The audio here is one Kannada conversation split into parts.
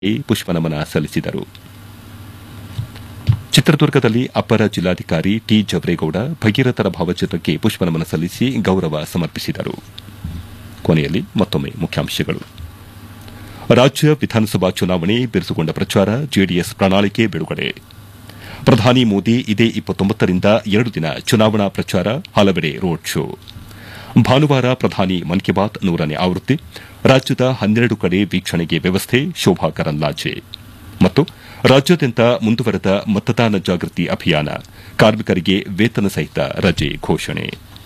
ಪುಷ್ಪನಮನ ಸಲ್ಲಿಸಿದರು ಚಿತ್ರದುರ್ಗದಲ್ಲಿ ಅಪರ ಜಿಲ್ಲಾಧಿಕಾರಿ ಟಿ ಜವರೇಗೌಡ ಭಗೀರಥರ ಭಾವಚಿತ್ರಕ್ಕೆ ಪುಷ್ಪನಮನ ಸಲ್ಲಿಸಿ ಗೌರವ ಸಮರ್ಪಿಸಿದರು ಕೊನೆಯಲ್ಲಿ ಮತ್ತೊಮ್ಮೆ ಮುಖ್ಯಾಂಶಗಳು ರಾಜ್ಯ ವಿಧಾನಸಭಾ ಚುನಾವಣೆ ಬಿರುಸುಗೊಂಡ ಪ್ರಚಾರ ಜೆಡಿಎಸ್ ಪ್ರಣಾಳಿಕೆ ಬಿಡುಗಡೆ ಪ್ರಧಾನಿ ಮೋದಿ ಇದೇ ರಿಂದ ಎರಡು ದಿನ ಚುನಾವಣಾ ಪ್ರಚಾರ ಹಲವೆಡೆ ರೋಡ್ ಶೋ ಭಾನುವಾರ ಪ್ರಧಾನಿ ಮನ್ ಕಿ ಬಾತ್ ನೂರನೇ ಆವೃತ್ತಿ ರಾಜ್ಯದ ಹನ್ನೆರಡು ಕಡೆ ವೀಕ್ಷಣೆಗೆ ವ್ಯವಸ್ಥೆ ಶೋಭಾ ಕರಂದ್ಲಾಜೆ ಮತ್ತು ರಾಜ್ಯಾದ್ಯಂತ ಮುಂದುವರೆದ ಮತದಾನ ಜಾಗೃತಿ ಅಭಿಯಾನ ಕಾರ್ಮಿಕರಿಗೆ ವೇತನ ಸಹಿತ ರಜೆ ಘೋಷಣೆ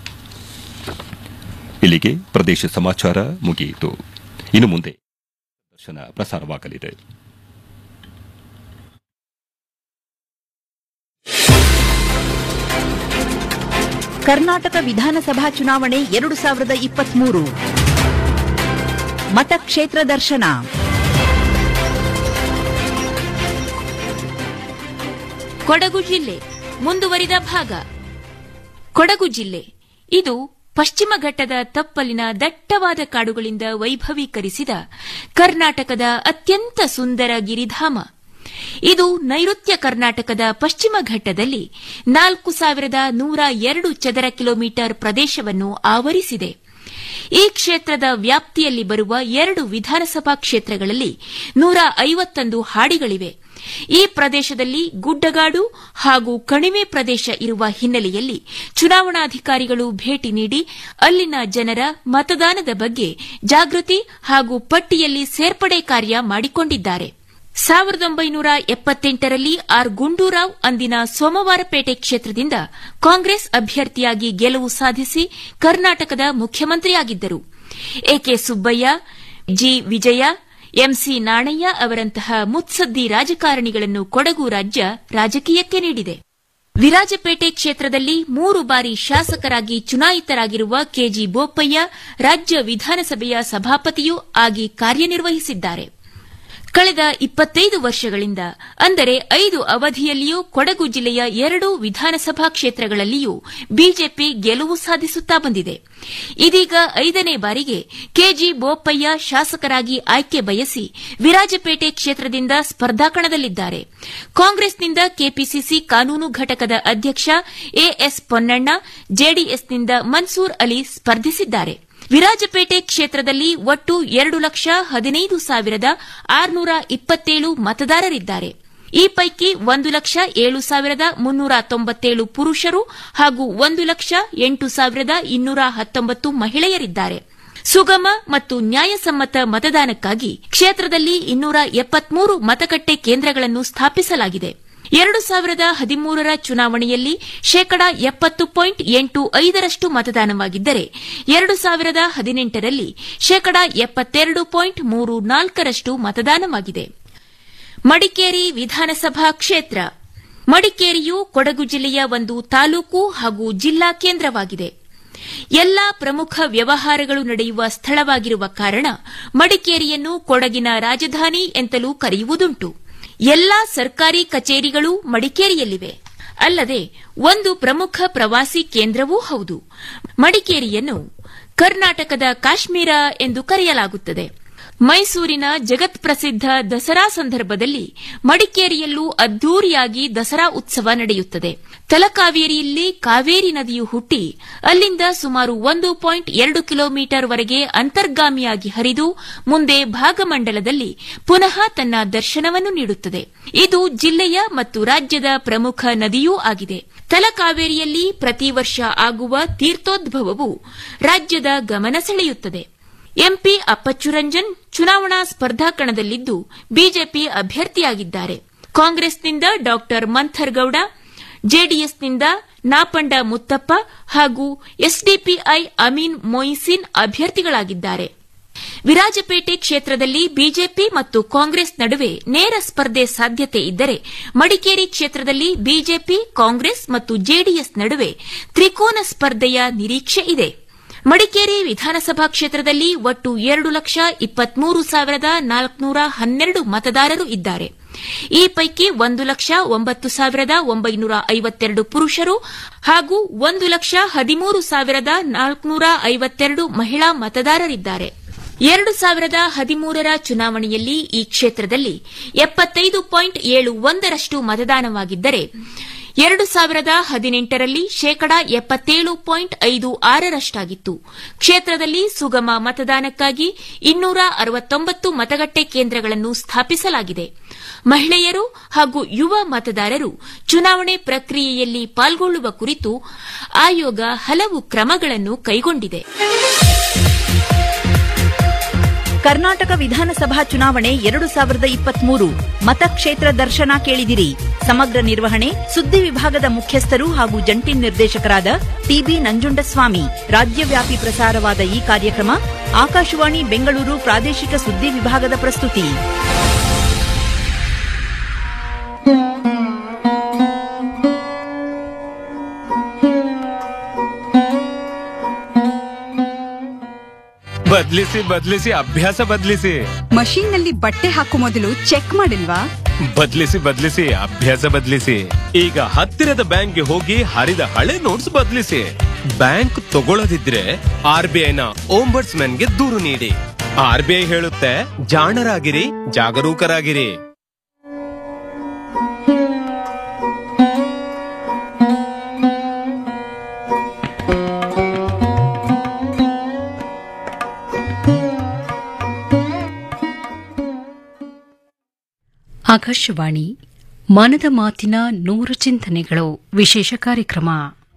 ಇಲ್ಲಿಗೆ ಪ್ರದೇಶ ಸಮಾಚಾರ ಮುಗಿಯಿತು ಇನ್ನು ಮುಂದೆ ದರ್ಶನ ಪ್ರಸಾರವಾಗಲಿದೆ ಕರ್ನಾಟಕ ವಿಧಾನಸಭಾ ಚುನಾವಣೆ ಎರಡು ಸಾವಿರದ ಇಪ್ಪತ್ಮೂರು ಮತಕ್ಷೇತ್ರ ದರ್ಶನ ಕೊಡಗು ಜಿಲ್ಲೆ ಮುಂದುವರಿದ ಭಾಗ ಕೊಡಗು ಜಿಲ್ಲೆ ಇದು ಪಶ್ಚಿಮ ಘಟ್ಟದ ತಪ್ಪಲಿನ ದಟ್ಟವಾದ ಕಾಡುಗಳಿಂದ ವೈಭವೀಕರಿಸಿದ ಕರ್ನಾಟಕದ ಅತ್ಯಂತ ಸುಂದರ ಗಿರಿಧಾಮ ಇದು ನೈಋತ್ಯ ಕರ್ನಾಟಕದ ಪಶ್ಚಿಮ ಘಟ್ಟದಲ್ಲಿ ನಾಲ್ಕು ಸಾವಿರದ ನೂರ ಎರಡು ಚದರ ಕಿಲೋಮೀಟರ್ ಪ್ರದೇಶವನ್ನು ಆವರಿಸಿದೆ ಈ ಕ್ಷೇತ್ರದ ವ್ಯಾಪ್ತಿಯಲ್ಲಿ ಬರುವ ಎರಡು ವಿಧಾನಸಭಾ ಕ್ಷೇತ್ರಗಳಲ್ಲಿ ನೂರ ಐವತ್ತೊಂದು ಹಾಡಿಗಳಿವೆ ಈ ಪ್ರದೇಶದಲ್ಲಿ ಗುಡ್ಡಗಾಡು ಹಾಗೂ ಕಣಿವೆ ಪ್ರದೇಶ ಇರುವ ಹಿನ್ನೆಲೆಯಲ್ಲಿ ಚುನಾವಣಾಧಿಕಾರಿಗಳು ಭೇಟಿ ನೀಡಿ ಅಲ್ಲಿನ ಜನರ ಮತದಾನದ ಬಗ್ಗೆ ಜಾಗೃತಿ ಹಾಗೂ ಪಟ್ಟಿಯಲ್ಲಿ ಸೇರ್ಪಡೆ ಕಾರ್ಯ ಮಾಡಿಕೊಂಡಿದ್ದಾರೆ ಸಾವಿರದ ಒಂಬೈನೂರ ಎಪ್ಪತ್ತೆಂಟರಲ್ಲಿ ಆರ್ ಗುಂಡೂರಾವ್ ಅಂದಿನ ಸೋಮವಾರಪೇಟೆ ಕ್ಷೇತ್ರದಿಂದ ಕಾಂಗ್ರೆಸ್ ಅಭ್ಯರ್ಥಿಯಾಗಿ ಗೆಲುವು ಸಾಧಿಸಿ ಕರ್ನಾಟಕದ ಮುಖ್ಯಮಂತ್ರಿಯಾಗಿದ್ದರು AK Subbaiah G Vijaya MC Nanaiah ಅವರಂತಹ ಮುತ್ಸದ್ದಿ ರಾಜಕಾರಣಿಗಳನ್ನು ಕೊಡಗು ರಾಜ್ಯ ರಾಜಕೀಯಕ್ಕೆ ನೀಡಿದೆ ವಿರಾಜಪೇಟೆ ಕ್ಷೇತ್ರದಲ್ಲಿ ಮೂರು ಬಾರಿ ಶಾಸಕರಾಗಿ ಚುನಾಯಿತರಾಗಿರುವ ಕೆಜಿ ಬೋಪಯ್ಯ ರಾಜ್ಯ ವಿಧಾನಸಭೆಯ ಸಭಾಪತಿಯೂ ಆಗಿ ಕಾರ್ಯನಿರ್ವಹಿಸಿದ್ದಾರೆ ಕಳೆದ ಇಪ್ಪತ್ತೈದು ವರ್ಷಗಳಿಂದ ಅಂದರೆ ಐದು ಅವಧಿಯಲ್ಲಿಯೂ ಕೊಡಗು ಜಿಲ್ಲೆಯ ಎರಡೂ ವಿಧಾನಸಭಾ ಕ್ಷೇತ್ರಗಳಲ್ಲಿಯೂ ಬಿಜೆಪಿ ಗೆಲುವು ಸಾಧಿಸುತ್ತಾ ಬಂದಿದೆ ಇದೀಗ ಐದನೇ ಬಾರಿಗೆ ಕೆಜಿ ಬೋಪಯ್ಯ ಶಾಸಕರಾಗಿ ಆಯ್ಕೆ ಬಯಸಿ ವಿರಾಜಪೇಟೆ ಕ್ಷೇತ್ರದಿಂದ ಸ್ಪರ್ಧಾಕಣದಲ್ಲಿದ್ದಾರೆ ಕಾಂಗ್ರೆಸ್ನಿಂದ ಕೆಪಿಸಿಸಿ ಕಾನೂನು ಘಟಕದ ಅಧ್ಯಕ್ಷ ಎಎಸ್ ಪೊನ್ನಣ್ಣ ಜೆಡಿಎಸ್ನಿಂದ ಮನ್ಸೂರ್ ಅಲಿ ಸ್ಪರ್ಧಿಸಿದ್ದಾರೆ ವಿರಾಜಪೇಟೆ ಕ್ಷೇತ್ರದಲ್ಲಿ ಒಟ್ಟು ಎರಡು ಲಕ್ಷ ಹದಿನೈದು ಸಾವಿರದ ಆರುನೂರ ಇಪ್ಪತ್ತೇಳು ಮತದಾರರಿದ್ದಾರೆ ಈ ಪೈಕಿ ಒಂದು ಲಕ್ಷ ಏಳು ಸಾವಿರದ ಮುನ್ನೂರ ತೊಂಬತ್ತೇಳು ಪುರುಷರು ಹಾಗೂ ಒಂದು ಲಕ್ಷ ಎಂಟು ಸಾವಿರದ ಇನ್ನೂರ ಹತ್ತೊಂಬತ್ತು ಮಹಿಳೆಯರಿದ್ದಾರೆ ಸುಗಮ ಮತ್ತು ನ್ಯಾಯಸಮ್ಮತ ಮತದಾನಕ್ಕಾಗಿ ಕ್ಷೇತ್ರದಲ್ಲಿ ಇನ್ನೂರ ಎಪ್ಪತ್ಮೂರು ಮತಗಟ್ಟೆ ಕೇಂದ್ರಗಳನ್ನು ಸ್ಥಾಪಿಸಲಾಗಿದೆ ಎರಡು ಸಾವಿರದ ಹದಿಮೂರರ ಚುನಾವಣೆಯಲ್ಲಿ ಶೇಕಡಾ ಎಪ್ಪತ್ತು ಪಾಯಿಂಟ್ ಎಂಟು ಐದರಷ್ಟು ಮತದಾನವಾಗಿದ್ದರೆ ಎರಡು ಸಾವಿರದ ಹದಿನೆಂಟರಲ್ಲಿ ಶೇಕಡಾ ಎಪ್ಪತ್ತೆರಡು ಪಾಯಿಂಟ್ ಮೂರು ನಾಲ್ಕರಷ್ಟು ಮತದಾನವಾಗಿದೆ ಮಡಿಕೇರಿ ವಿಧಾನಸಭಾ ಕ್ಷೇತ್ರ ಮಡಿಕೇರಿಯು ಕೊಡಗು ಜಿಲ್ಲೆಯ ಒಂದು ತಾಲೂಕು ಹಾಗೂ ಜಿಲ್ಲಾ ಕೇಂದ್ರವಾಗಿದೆ ಎಲ್ಲಾ ಪ್ರಮುಖ ವ್ಯವಹಾರಗಳು ನಡೆಯುವ ಸ್ಥಳವಾಗಿರುವ ಕಾರಣ ಮಡಿಕೇರಿಯನ್ನು ಕೊಡಗಿನ ರಾಜಧಾನಿ ಎಂತಲೂ ಕರೆಯುವುದುಂಟು ಎಲ್ಲಾ ಸರ್ಕಾರಿ ಕಚೇರಿಗಳು ಮಡಿಕೇರಿಯಲ್ಲಿವೆ ಅಲ್ಲದೆ ಒಂದು ಪ್ರಮುಖ ಪ್ರವಾಸಿ ಕೇಂದ್ರವೂ ಹೌದು ಮಡಿಕೇರಿಯನ್ನು ಕರ್ನಾಟಕದ ಕಾಶ್ಮೀರ ಎಂದು ಕರೆಯಲಾಗುತ್ತದೆ ಮೈಸೂರಿನ ಜಗತ್ ಪ್ರಸಿದ್ಧ ದಸರಾ ಸಂದರ್ಭದಲ್ಲಿ ಮಡಿಕೇರಿಯಲ್ಲೂ ಅದ್ದೂರಿಯಾಗಿ ದಸರಾ ಉತ್ಸವ ನಡೆಯುತ್ತದೆ ತಲಕಾವೇರಿಯಲ್ಲಿ ಕಾವೇರಿ ನದಿಯು ಹುಟ್ಟಿ ಅಲ್ಲಿಂದ ಸುಮಾರು ಒಂದು ಪಾಯಿಂಟ್ ಎರಡು ಕಿಲೋಮೀಟರ್ ವರೆಗೆ ಅಂತರ್ಗಾಮಿಯಾಗಿ ಹರಿದು ಮುಂದೆ ಭಾಗಮಂಡಲದಲ್ಲಿ ಪುನಃ ತನ್ನ ದರ್ಶನವನ್ನು ನೀಡುತ್ತದೆ ಇದು ಜಿಲ್ಲೆಯ ಮತ್ತು ರಾಜ್ಯದ ಪ್ರಮುಖ ನದಿಯೂ ಆಗಿದೆ ತಲಕಾವೇರಿಯಲ್ಲಿ ಪ್ರತಿ ವರ್ಷ ಆಗುವ ತೀರ್ಥೋದ್ಭವವು ರಾಜ್ಯದ ಗಮನ ಸೆಳೆಯುತ್ತದೆ ಎಂಪಿ ಅಪ್ಪಚ್ಚುರಂಜನ್ ಚುನಾವಣಾ ಸ್ಪರ್ಧಾಕಣದಲ್ಲಿದ್ದು ಬಿಜೆಪಿ ಅಭ್ಯರ್ಥಿಯಾಗಿದ್ದಾರೆ ಕಾಂಗ್ರೆಸ್ನಿಂದ ಡಾ ಮಂಥರ್ಗೌಡ ಜೆಡಿಎಸ್ನಿಂದ ನಾಪಂಡ ಮುತ್ತಪ್ಪ ಹಾಗೂ ಎಸ್ಡಿಪಿಐ ಅಮೀನ್ ಮೊಯಿಸಿನ್ ಅಭ್ಯರ್ಥಿಗಳಾಗಿದ್ದಾರೆ ವಿರಾಜಪೇಟೆ ಕ್ಷೇತ್ರದಲ್ಲಿ ಬಿಜೆಪಿ ಮತ್ತು ಕಾಂಗ್ರೆಸ್ ನಡುವೆ ನೇರ ಸ್ಪರ್ಧೆ ಸಾಧ್ಯತೆ ಇದ್ದರೆ ಮಡಿಕೇರಿ ಕ್ಷೇತ್ರದಲ್ಲಿ ಬಿಜೆಪಿ ಕಾಂಗ್ರೆಸ್ ಮತ್ತು ಜೆಡಿಎಸ್ ನಡುವೆ ತ್ರಿಕೋನ ಸ್ಪರ್ಧೆಯ ನಿರೀಕ್ಷೆ ಇದೆ ಮಡಿಕೇರಿ ವಿಧಾನಸಭಾ ಕ್ಷೇತ್ರದಲ್ಲಿ ಒಟ್ಟು ಎರಡು ಲಕ್ಷ ಇಪ್ಪತ್ಮೂರು ಸಾವಿರದ ನಾಲ್ಕುನೂರ ಹನ್ನೆರಡು ಮತದಾರರು ಇದ್ದಾರೆ ಈ ಪೈಕಿ ಒಂದು ಲಕ್ಷ ಒಂಬತ್ತು ಸಾವಿರದ ಒಂಬೈನೂರ ಐವತ್ತೆರಡು ಪುರುಷರು ಹಾಗೂ ಒಂದು ಲಕ್ಷ ಹದಿಮೂರು ಸಾವಿರದ ನಾಲ್ಕುನೂರ ಐವತ್ತೆರಡು ಮಹಿಳಾ ಮತದಾರರಿದ್ದಾರೆ ಎರಡು ಸಾವಿರದ ಹದಿಮೂರರ ಚುನಾವಣೆಯಲ್ಲಿ ಈ ಕ್ಷೇತ್ರದಲ್ಲಿ ಎಪ್ಪತ್ತೈದು ಪಾಯಿಂಟ್ ಏಳು ಒಂದರಷ್ಟು ಮತದಾನವಾಗಿದ್ದರೆ ಎರಡು ಸಾವಿರದ ಹದಿನೆಂಟರಲ್ಲಿ ಶೇಕಡಾ ಎಪ್ಪತ್ತೇಳು ಪಾಯಿಂಟ್ ಐದು ಆರರಷ್ಟಾಗಿತ್ತು ಕ್ಷೇತ್ರದಲ್ಲಿ ಸುಗಮ ಮತದಾನಕ್ಕಾಗಿ ಇನ್ನೂರ ಅರವತ್ತೊಂಬತ್ತು ಮತಗಟ್ಟೆ ಕೇಂದ್ರಗಳನ್ನು ಸ್ಥಾಪಿಸಲಾಗಿದೆ ಮಹಿಳೆಯರು ಹಾಗೂ ಯುವ ಮತದಾರರು ಚುನಾವಣೆ ಪ್ರಕ್ರಿಯೆಯಲ್ಲಿ ಪಾಲ್ಗೊಳ್ಳುವ ಕುರಿತು ಆಯೋಗ ಹಲವು ಕ್ರಮಗಳನ್ನು ಕೈಗೊಂಡಿದೆ ಕರ್ನಾಟಕ ವಿಧಾನಸಭಾ ಚುನಾವಣೆ ಎರಡು ಸಾವಿರದ ಇಪ್ಪತ್ಮೂರು ಮತಕ್ಷೇತ್ರ ದರ್ಶನ ಕೇಳಿದಿರಿ ಸಮಗ್ರ ನಿರ್ವಹಣೆ ಸುದ್ದಿ ವಿಭಾಗದ ಮುಖ್ಯಸ್ಥರು ಹಾಗೂ ಜಂಟಿ ನಿರ್ದೇಶಕರಾದ ಟಿಬಿ ನಂಜುಂಡಸ್ವಾಮಿ ರಾಜ್ಯವ್ಯಾಪಿ ಪ್ರಸಾರವಾದ ಈ ಕಾರ್ಯಕ್ರಮ ಆಕಾಶವಾಣಿ ಬೆಂಗಳೂರು ಪ್ರಾದೇಶಿಕ ಸುದ್ದಿ ವಿಭಾಗದ ಪ್ರಸ್ತುತಿ ಬದ್ಲಿಸಿ ಬದ್ಲಿಸಿ ಅಭ್ಯಾಸ ಬದ್ಲಿಸಿ ಮಷೀನ್ ನಲ್ಲಿ ಬಟ್ಟೆ ಹಾಕೋ ಮೊದಲು ಚೆಕ್ ಮಾಡಿಲ್ವಾ ಬದ್ಲಿಸಿ ಬದ್ಲಿಸಿ ಅಭ್ಯಾಸ ಬದ್ಲಿಸಿ ಈಗ ಹತ್ತಿರದ ಬ್ಯಾಂಕ್ಗೆ ಹೋಗಿ ಹರಿದ ಹಳೆ ನೋಟ್ಸ್ ಬದ್ಲಿಸಿ ಬ್ಯಾಂಕ್ ತಗೊಳ್ಳದಿದ್ರೆ ಆರ್ ಬಿ ಐನ ಓಂಬರ್ಟ್ಸ್ ಗೆ ದೂರು ನೀಡಿ ಆರ್ ಬಿ ಐ ಹೇಳುತ್ತೆ ಜಾಣರಾಗಿರಿ ಜಾಗರೂಕರಾಗಿರಿ ಆಕಾಶವಾಣಿ ಮನದ ಮಾತಿನ ನೂರು ಚಿಂತನೆಗಳು ವಿಶೇಷ ಕಾರ್ಯಕ್ರಮ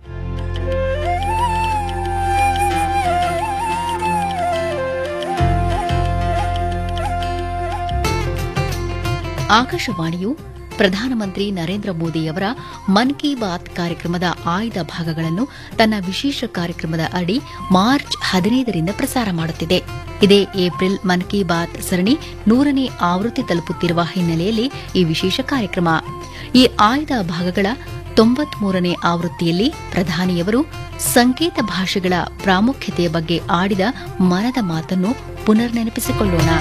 ಆಕಾಶವಾಣಿಯು ಪ್ರಧಾನಮಂತ್ರಿ ನರೇಂದ್ರ ಮೋದಿಯವರ ಮನ್ ಕಿ ಬಾತ್ ಕಾರ್ಯಕ್ರಮದ ಆಯ್ದ ಭಾಗಗಳನ್ನು ತನ್ನ ವಿಶೇಷ ಕಾರ್ಯಕ್ರಮದ ಅಡಿ ಮಾರ್ಚ್ ಹದಿನೈದರಿಂದ ಪ್ರಸಾರ ಮಾಡುತ್ತಿದೆ ಇದೇ ಏಪ್ರಿಲ್ ಮನ್ ಕಿ ಬಾತ್ ಸರಣಿ ನೂರನೇ ಆವೃತ್ತಿ ತಲುಪುತ್ತಿರುವ ಹಿನ್ನೆಲೆಯಲ್ಲಿ ಈ ವಿಶೇಷ ಕಾರ್ಯಕ್ರಮ ಈ ಆಯ್ದ ಭಾಗಗಳ ತೊಂಬತ್ಮೂರನೇ ಆವೃತ್ತಿಯಲ್ಲಿ ಪ್ರಧಾನಿಯವರು ಸಂಕೇತ ಭಾಷೆಗಳ ಪ್ರಾಮುಖ್ಯತೆಯ ಬಗ್ಗೆ ಆಡಿದ ಮನದ ಮಾತನ್ನು ಪುನರ್ ನೆನಪಿಸಿಕೊಳ್ಳೋಣ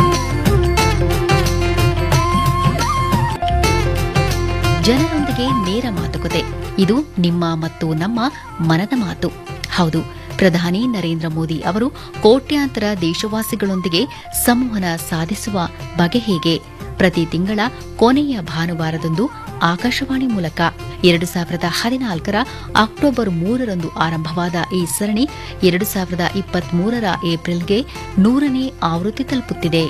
ಜನರೊಂದಿಗೆ ನೇರ ಮಾತುಕತೆ ಇದು ನಿಮ್ಮ ಮತ್ತು ನಮ್ಮ ಮನದ ಮಾತು ಹೌದು ಪ್ರಧಾನಿ ನರೇಂದ್ರ ಮೋದಿ ಅವರು ಕೋಟ್ಯಾಂತರ ದೇಶವಾಸಿಗಳೊಂದಿಗೆ ಸಂವಹನ ಸಾಧಿಸುವ ಬಗೆ ಹೇಗೆ ಪ್ರತಿ ತಿಂಗಳ ಕೊನೆಯ ಭಾನುವಾರದಂದು ಆಕಾಶವಾಣಿ ಮೂಲಕ ಎರಡು ಸಾವಿರದ ಹದಿನಾಲ್ಕರ ಅಕ್ಟೋಬರ್ ಮೂರರಂದು ಆರಂಭವಾದ ಈ ಸರಣಿ ಎರಡು ಸಾವಿರದ ಇಪ್ಪತ್ಮೂರರ ಏಪ್ರಿಲ್ಗೆ ನೂರನೇ ಆವೃತ್ತಿ ತಲುಪುತ್ತಿದೆ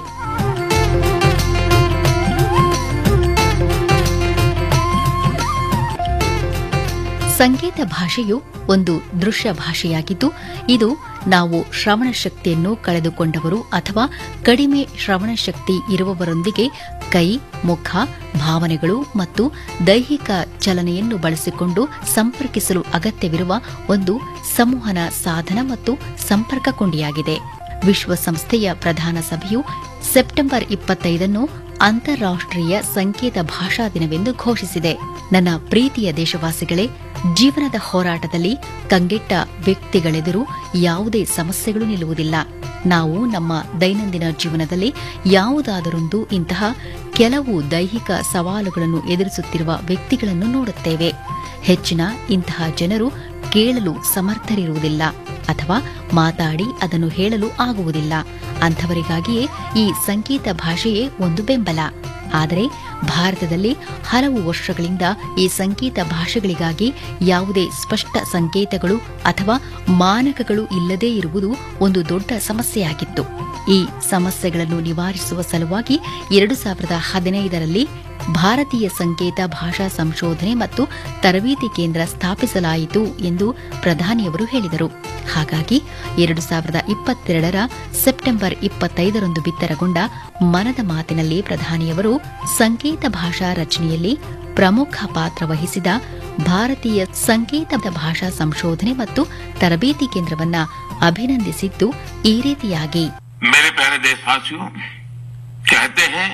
ಸಂಕೇತ ಭಾಷೆಯು ಒಂದು ದೃಶ್ಯ ಭಾಷೆಯಾಗಿದ್ದು ಇದು ನಾವು ಶ್ರವಣ ಶಕ್ತಿಯನ್ನು ಕಳೆದುಕೊಂಡವರು ಅಥವಾ ಕಡಿಮೆ ಶ್ರವಣ ಶಕ್ತಿ ಇರುವವರೊಂದಿಗೆ ಕೈ ಮುಖ ಭಾವನೆಗಳು ಮತ್ತು ದೈಹಿಕ ಚಲನೆಯನ್ನು ಬಳಸಿಕೊಂಡು ಸಂಪರ್ಕಿಸಲು ಅಗತ್ಯವಿರುವ ಒಂದು ಸಂವಹನ ಸಾಧನ ಮತ್ತು ಸಂಪರ್ಕ ಕೊಂಡಿಯಾಗಿದೆ ವಿಶ್ವಸಂಸ್ಥೆಯ ಪ್ರಧಾನ ಸಭೆಯು ಸೆಪ್ಟೆಂಬರ್ ಇಪ್ಪತ್ತೈದನ್ನು ಅಂತಾರಾಷ್ಟ್ರೀಯ ಸಂಕೇತ ಭಾಷಾ ದಿನವೆಂದು ಘೋಷಿಸಿದೆ ನನ್ನ ಪ್ರೀತಿಯ ದೇಶವಾಸಿಗಳೇ ಜೀವನದ ಹೋರಾಟದಲ್ಲಿ ಕಂಗೆಟ್ಟ ವ್ಯಕ್ತಿಗಳೆದುರು ಯಾವುದೇ ಸಮಸ್ಯೆಗಳು ನಿಲ್ಲುವುದಿಲ್ಲ ನಾವು ನಮ್ಮ ದೈನಂದಿನ ಜೀವನದಲ್ಲಿ ಯಾವುದಾದರೊಂದು ಇಂತಹ ಕೆಲವು ದೈಹಿಕ ಸವಾಲುಗಳನ್ನು ಎದುರಿಸುತ್ತಿರುವ ವ್ಯಕ್ತಿಗಳನ್ನು ನೋಡುತ್ತೇವೆ ಹೆಚ್ಚಿನ ಇಂತಹ ಜನರು ಕೇಳಲು ಸಮರ್ಥರಿರುವುದಿಲ್ಲ ಅಥವಾ ಮಾತಾಡಿ ಅದನ್ನು ಹೇಳಲು ಆಗುವುದಿಲ್ಲ ಅಂಥವರಿಗಾಗಿಯೇ ಈ ಸಂಕೇತ ಭಾಷೆಯೇ ಒಂದು ಬೆಂಬಲ ಆದರೆ ಭಾರತದಲ್ಲಿ ಹಲವು ವರ್ಷಗಳಿಂದ ಈ ಸಂಕೇತ ಭಾಷೆಗಳಿಗಾಗಿ ಯಾವುದೇ ಸ್ಪಷ್ಟ ಸಂಕೇತಗಳು ಅಥವಾ ಮಾನಕಗಳು ಇಲ್ಲದೇ ಇರುವುದು ಒಂದು ದೊಡ್ಡ ಸಮಸ್ಯೆಯಾಗಿತ್ತು ಈ ಸಮಸ್ಯೆಗಳನ್ನು ನಿವಾರಿಸುವ ಸಲುವಾಗಿ ಎರಡು ಸಾವಿರದ ಹದಿನೈದರಲ್ಲಿ ಭಾರತೀಯ ಸಂಕೇತ ಭಾಷಾ ಸಂಶೋಧನೆ ಮತ್ತು ತರಬೇತಿ ಕೇಂದ್ರ ಸ್ಥಾಪಿಸಲಾಯಿತು ಎಂದು ಪ್ರಧಾನಿಯವರು ಹೇಳಿದರು ಹಾಗಾಗಿ ಎರಡು ಸಾವಿರದ ಇಪ್ಪತ್ತೆರಡರ ಸೆಪ್ಟೆಂಬರ್ ಇಪ್ಪತ್ತೈದರಂದು ಬಿತ್ತರಗೊಂಡ ಮನದ ಮಾತಿನಲ್ಲಿ ಪ್ರಧಾನಿಯವರು ಸಂಕೇತ ಭಾಷಾ ರಚನೆಯಲ್ಲಿ ಪ್ರಮುಖ ಪಾತ್ರ ವಹಿಸಿದ ಭಾರತೀಯ ಸಂಕೇತ ಭಾಷಾ ಸಂಶೋಧನೆ ಮತ್ತು ತರಬೇತಿ ಕೇಂದ್ರವನ್ನ ಅಭಿನಂದಿಸಿದ್ದು ಈ ರೀತಿಯಾಗಿ मेरे प्यारे देशवासियों कहते हैं